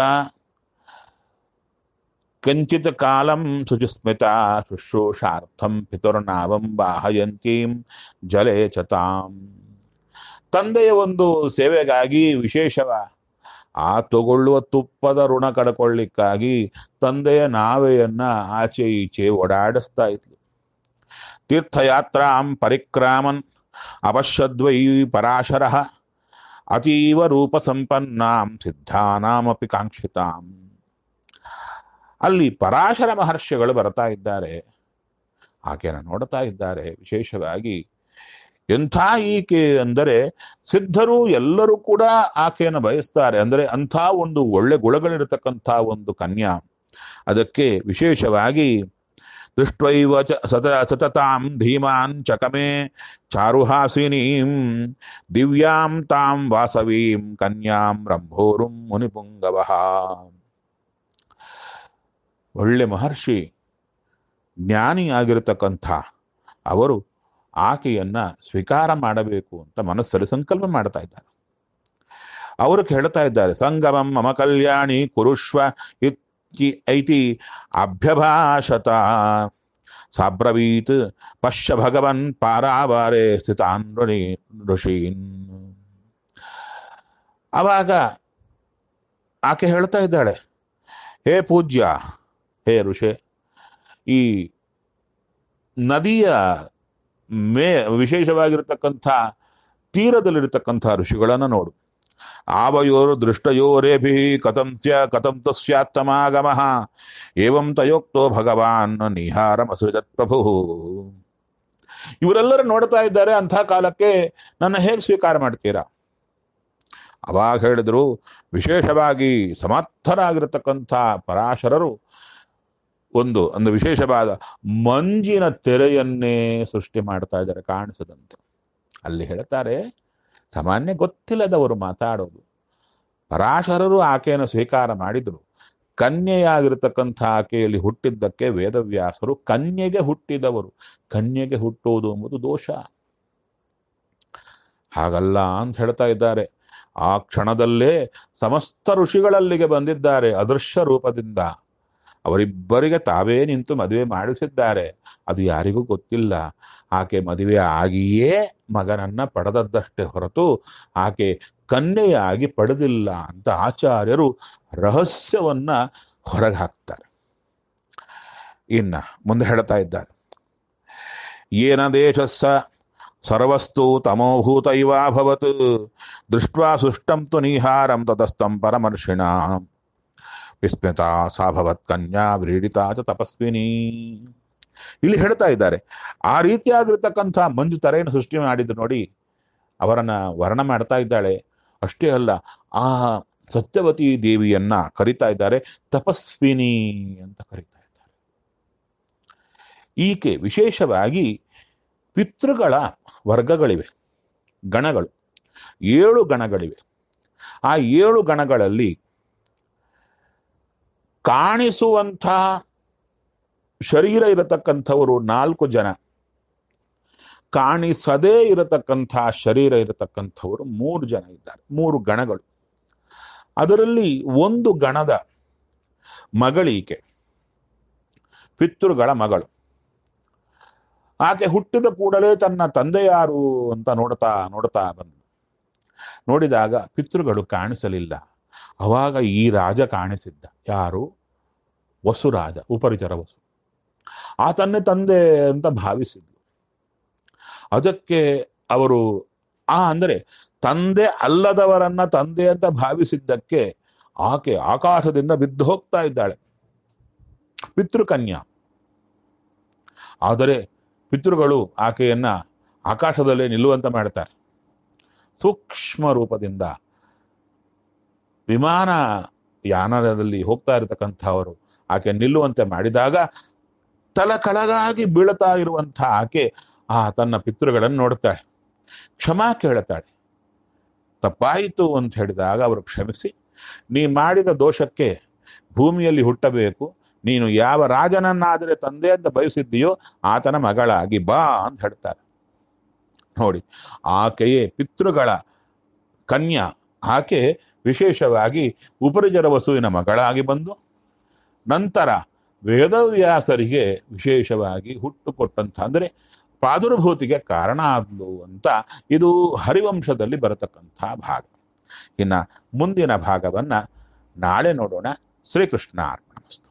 ಕಂಚಿತ ಕಾಲಂ ಶುಚಿಸ್ಮಿತ ಶುಶ್ರೂಷಾರ್ಥಂ ಪಿತುರ್ನಾವಂ ಬಾಹಯಂತೀಂ ಜಲೆ ಚತಾಂ ತಂದೆಯ ಒಂದು ಸೇವೆಗಾಗಿ ವಿಶೇಷವ ಆ ತಗೊಳ್ಳುವ ತುಪ್ಪದ ಋಣ ಕಡ್ಕೊಳ್ಳಿಕ್ಕಾಗಿ ತಂದೆಯ ನಾವೆಯನ್ನ ಆಚೆ ಈಚೆ ಓಡಾಡಿಸ್ತಾ ಇದ್ಲು ತೀರ್ಥಯಾತ್ರಾಂ ಪರಿಕ್ರಾಮನ್ ಅವಶ್ಯದ್ವೈ ಪರಾಶರ ಅತೀವ ರೂಪ ಸಂಪನ್ನಾಂ ಸಿದ್ಧಾನಾಮಪಿ ಕಾಂಕ್ಷಿತಾಂ ಅಲ್ಲಿ ಪರಾಶರ ಮಹರ್ಷಿಗಳು ಬರ್ತಾ ಇದ್ದಾರೆ ಆಕೆಯನ್ನು ನೋಡ್ತಾ ಇದ್ದಾರೆ ವಿಶೇಷವಾಗಿ ಎಂಥ ಈಕೆ ಅಂದರೆ ಸಿದ್ಧರು ಎಲ್ಲರೂ ಕೂಡ ಆಕೆಯನ್ನು ಬಯಸ್ತಾರೆ ಅಂದರೆ ಅಂಥ ಒಂದು ಒಳ್ಳೆ ಗುಣಗಳಿರತಕ್ಕಂಥ ಒಂದು ಕನ್ಯಾ ಅದಕ್ಕೆ ವಿಶೇಷವಾಗಿ ದೃಷ್ಟ್ವೈವ ಚ ಸತ ಸತತಾಂ ಧೀಮಾನ್ ಚಕಮೆ ಚಾರುಹಾಸಿನೀಂ ದಿವ್ಯಾಂ ತಾಂ ವಾಸವೀಂ ಕನ್ಯಾಂ ರಂಭೋರುಂ ಮುನಿಪುಂಗವಃ ಒಳ್ಳೆ ಮಹರ್ಷಿ ಜ್ಞಾನಿ ಆಗಿರತಕ್ಕಂಥ ಅವರು ಆಕೆಯನ್ನ ಸ್ವೀಕಾರ ಮಾಡಬೇಕು ಅಂತ ಮನಸ್ಸಲ್ಲಿ ಸಂಕಲ್ಪ ಮಾಡ್ತಾ ಇದ್ದಾರೆ ಅವರು ಹೇಳ್ತಾ ಇದ್ದಾರೆ ಸಂಗಮಂ ಮಮ ಕಲ್ಯಾಣಿ ಕುರುಷ್ವ ಇತ್ತಿ ಐತಿ ಅಭ್ಯಭಾಷತ ಸಾಬ್ರವೀತ್ ಪಶ್ಯ ಭಗವನ್ ಪಾರಾವಾರೆ ಸ್ಥಿತಾನ್ ಋಣಿ ಋಷೀನ್ ಅವಾಗ ಆಕೆ ಹೇಳ್ತಾ ಇದ್ದಾಳೆ ಹೇ ಪೂಜ್ಯ ಹೇ ಋಷೆ ಈ ನದಿಯ ಮೇ ವಿಶೇಷವಾಗಿರತಕ್ಕಂಥ ತೀರದಲ್ಲಿರತಕ್ಕಂಥ ಋಷಿಗಳನ್ನು ನೋಡು ಆವಯೋರು ದೃಷ್ಟಯೋರೇಭಿ ಕಥಂ ಸ್ಯ ಕಥಂ ತಸ್ಯಾತ್ತಮಾಗಮಃ ಏವಂ ತಯೋಕ್ತೋ ಭಗವಾನ್ ನಿಹಾರಮಸೃಜತ್ ಪ್ರಭು ಇವರೆಲ್ಲರೂ ನೋಡ್ತಾ ಇದ್ದಾರೆ ಅಂಥ ಕಾಲಕ್ಕೆ ನನ್ನ ಹೇಗೆ ಸ್ವೀಕಾರ ಮಾಡ್ತೀರಾ ಅವಾಗ ಹೇಳಿದ್ರು ವಿಶೇಷವಾಗಿ ಸಮರ್ಥರಾಗಿರತಕ್ಕಂಥ ಪರಾಶರರು ಒಂದು ಒಂದು ವಿಶೇಷವಾದ ಮಂಜಿನ ತೆರೆಯನ್ನೇ ಸೃಷ್ಟಿ ಮಾಡ್ತಾ ಇದ್ದಾರೆ ಕಾಣಿಸದಂತೆ ಅಲ್ಲಿ ಹೇಳ್ತಾರೆ ಸಾಮಾನ್ಯ ಗೊತ್ತಿಲ್ಲದವರು ಮಾತಾಡೋದು ಪರಾಶರರು ಆಕೆಯನ್ನು ಸ್ವೀಕಾರ ಮಾಡಿದ್ರು ಕನ್ಯೆಯಾಗಿರ್ತಕ್ಕಂಥ ಆಕೆಯಲ್ಲಿ ಹುಟ್ಟಿದ್ದಕ್ಕೆ ವೇದವ್ಯಾಸರು ಕನ್ಯೆಗೆ ಹುಟ್ಟಿದವರು ಕನ್ಯೆಗೆ ಹುಟ್ಟುವುದು ಎಂಬುದು ದೋಷ ಹಾಗಲ್ಲ ಅಂತ ಹೇಳ್ತಾ ಇದ್ದಾರೆ ಆ ಕ್ಷಣದಲ್ಲೇ ಸಮಸ್ತ ಋಷಿಗಳಲ್ಲಿಗೆ ಬಂದಿದ್ದಾರೆ ಅದೃಶ್ಯ ರೂಪದಿಂದ ಅವರಿಬ್ಬರಿಗೆ ತಾವೇ ನಿಂತು ಮದುವೆ ಮಾಡಿಸಿದ್ದಾರೆ ಅದು ಯಾರಿಗೂ ಗೊತ್ತಿಲ್ಲ ಆಕೆ ಮದುವೆ ಆಗಿಯೇ ಮಗನನ್ನ ಪಡೆದದ್ದಷ್ಟೇ ಹೊರತು ಆಕೆ ಕನ್ಯೆಯಾಗಿ ಪಡೆದಿಲ್ಲ ಅಂತ ಆಚಾರ್ಯರು ರಹಸ್ಯವನ್ನ ಹೊರಗೆ ಹಾಕ್ತಾರೆ ಇನ್ನ ಮುಂದೆ ಹೇಳ್ತಾ ಇದ್ದಾರೆ ಏನ ದೇಶಸ್ಸ ಸರ್ವಸ್ತು ತಮೋಭೂತ ಇವಾಭವತ್ ದೃಷ್ಟ್ವಾ ಸುಷ್ಟಂ ತು ನಿಹಾರಂ ತತಸ್ತಂ ಪರಮರ್ಷಿಣ ವಿಸ್ಮಿತ ಸಾಭವತ್ ಕನ್ಯಾ ವ್ರೀಡಿತ ಚ ತಪಸ್ವಿನಿ ಇಲ್ಲಿ ಹೇಳ್ತಾ ಇದ್ದಾರೆ ಆ ರೀತಿಯಾಗಿರ್ತಕ್ಕಂಥ ಮಂಜು ತರೆಯನ್ನು ಸೃಷ್ಟಿ ಮಾಡಿದ್ರು ನೋಡಿ ಅವರನ್ನ ವರ್ಣ ಮಾಡ್ತಾ ಇದ್ದಾಳೆ ಅಷ್ಟೇ ಅಲ್ಲ ಆ ಸತ್ಯವತಿ ದೇವಿಯನ್ನ ಕರಿತಾ ಇದ್ದಾರೆ ತಪಸ್ವಿನಿ ಅಂತ ಕರೀತಾ ಇದ್ದಾರೆ ಈಕೆ ವಿಶೇಷವಾಗಿ ಪಿತೃಗಳ ವರ್ಗಗಳಿವೆ ಗಣಗಳು ಏಳು ಗಣಗಳಿವೆ ಆ ಏಳು ಗಣಗಳಲ್ಲಿ ಕಾಣಿಸುವಂಥ ಶರೀರ ಇರತಕ್ಕಂಥವರು ನಾಲ್ಕು ಜನ ಕಾಣಿಸದೇ ಇರತಕ್ಕಂಥ ಶರೀರ ಇರತಕ್ಕಂಥವರು ಮೂರು ಜನ ಇದ್ದಾರೆ ಮೂರು ಗಣಗಳು ಅದರಲ್ಲಿ ಒಂದು ಗಣದ ಮಗಳೀಕೆ ಪಿತೃಗಳ ಮಗಳು ಆಕೆ ಹುಟ್ಟಿದ ಕೂಡಲೇ ತನ್ನ ತಂದೆ ಯಾರು ಅಂತ ನೋಡ್ತಾ ನೋಡ್ತಾ ಬಂದ ನೋಡಿದಾಗ ಪಿತೃಗಳು ಕಾಣಿಸಲಿಲ್ಲ ಅವಾಗ ಈ ರಾಜ ಕಾಣಿಸಿದ್ದ ಯಾರು ವಸುರಾಜ ಉಪರಿಚರ ವಸು ಆತನ್ನೇ ತಂದೆ ಅಂತ ಭಾವಿಸಿದ್ಲು ಅದಕ್ಕೆ ಅವರು ಆ ಅಂದರೆ ತಂದೆ ಅಲ್ಲದವರನ್ನ ತಂದೆ ಅಂತ ಭಾವಿಸಿದ್ದಕ್ಕೆ ಆಕೆ ಆಕಾಶದಿಂದ ಬಿದ್ದು ಹೋಗ್ತಾ ಇದ್ದಾಳೆ ಪಿತೃಕನ್ಯಾ ಆದರೆ ಪಿತೃಗಳು ಆಕೆಯನ್ನ ಆಕಾಶದಲ್ಲೇ ನಿಲ್ಲುವಂತ ಮಾಡ್ತಾರೆ ಸೂಕ್ಷ್ಮ ರೂಪದಿಂದ ವಿಮಾನ ಯಾನದಲ್ಲಿ ಹೋಗ್ತಾ ಇರತಕ್ಕಂಥವರು ಆಕೆ ನಿಲ್ಲುವಂತೆ ಮಾಡಿದಾಗ ತಲ ಕೆಳಗಾಗಿ ಬೀಳ್ತಾ ಇರುವಂಥ ಆಕೆ ಆ ತನ್ನ ಪಿತೃಗಳನ್ನು ನೋಡ್ತಾಳೆ ಕ್ಷಮಾ ಕೇಳುತ್ತಾಳೆ ತಪ್ಪಾಯಿತು ಅಂತ ಹೇಳಿದಾಗ ಅವರು ಕ್ಷಮಿಸಿ ನೀ ಮಾಡಿದ ದೋಷಕ್ಕೆ ಭೂಮಿಯಲ್ಲಿ ಹುಟ್ಟಬೇಕು ನೀನು ಯಾವ ರಾಜನನ್ನಾದರೆ ತಂದೆ ಅಂತ ಬಯಸಿದ್ದೀಯೋ ಆತನ ಮಗಳಾಗಿ ಬಾ ಅಂತ ಹೇಳ್ತಾರೆ ನೋಡಿ ಆಕೆಯೇ ಪಿತೃಗಳ ಕನ್ಯಾ ಆಕೆ ವಿಶೇಷವಾಗಿ ಉಪರಿಜರ ವಸುವಿನ ಮಗಳಾಗಿ ಬಂದು ನಂತರ ವೇದವ್ಯಾಸರಿಗೆ ವಿಶೇಷವಾಗಿ ಹುಟ್ಟು ಕೊಟ್ಟಂತ ಅಂದರೆ ಪ್ರಾದುರ್ಭೂತಿಗೆ ಕಾರಣ ಆದ್ಲು ಅಂತ ಇದು ಹರಿವಂಶದಲ್ಲಿ ಬರತಕ್ಕಂಥ ಭಾಗ ಇನ್ನ ಮುಂದಿನ ಭಾಗವನ್ನ ನಾಳೆ ನೋಡೋಣ ಶ್ರೀಕೃಷ್ಣ ಅರ್ಪಣಮಸ್ತು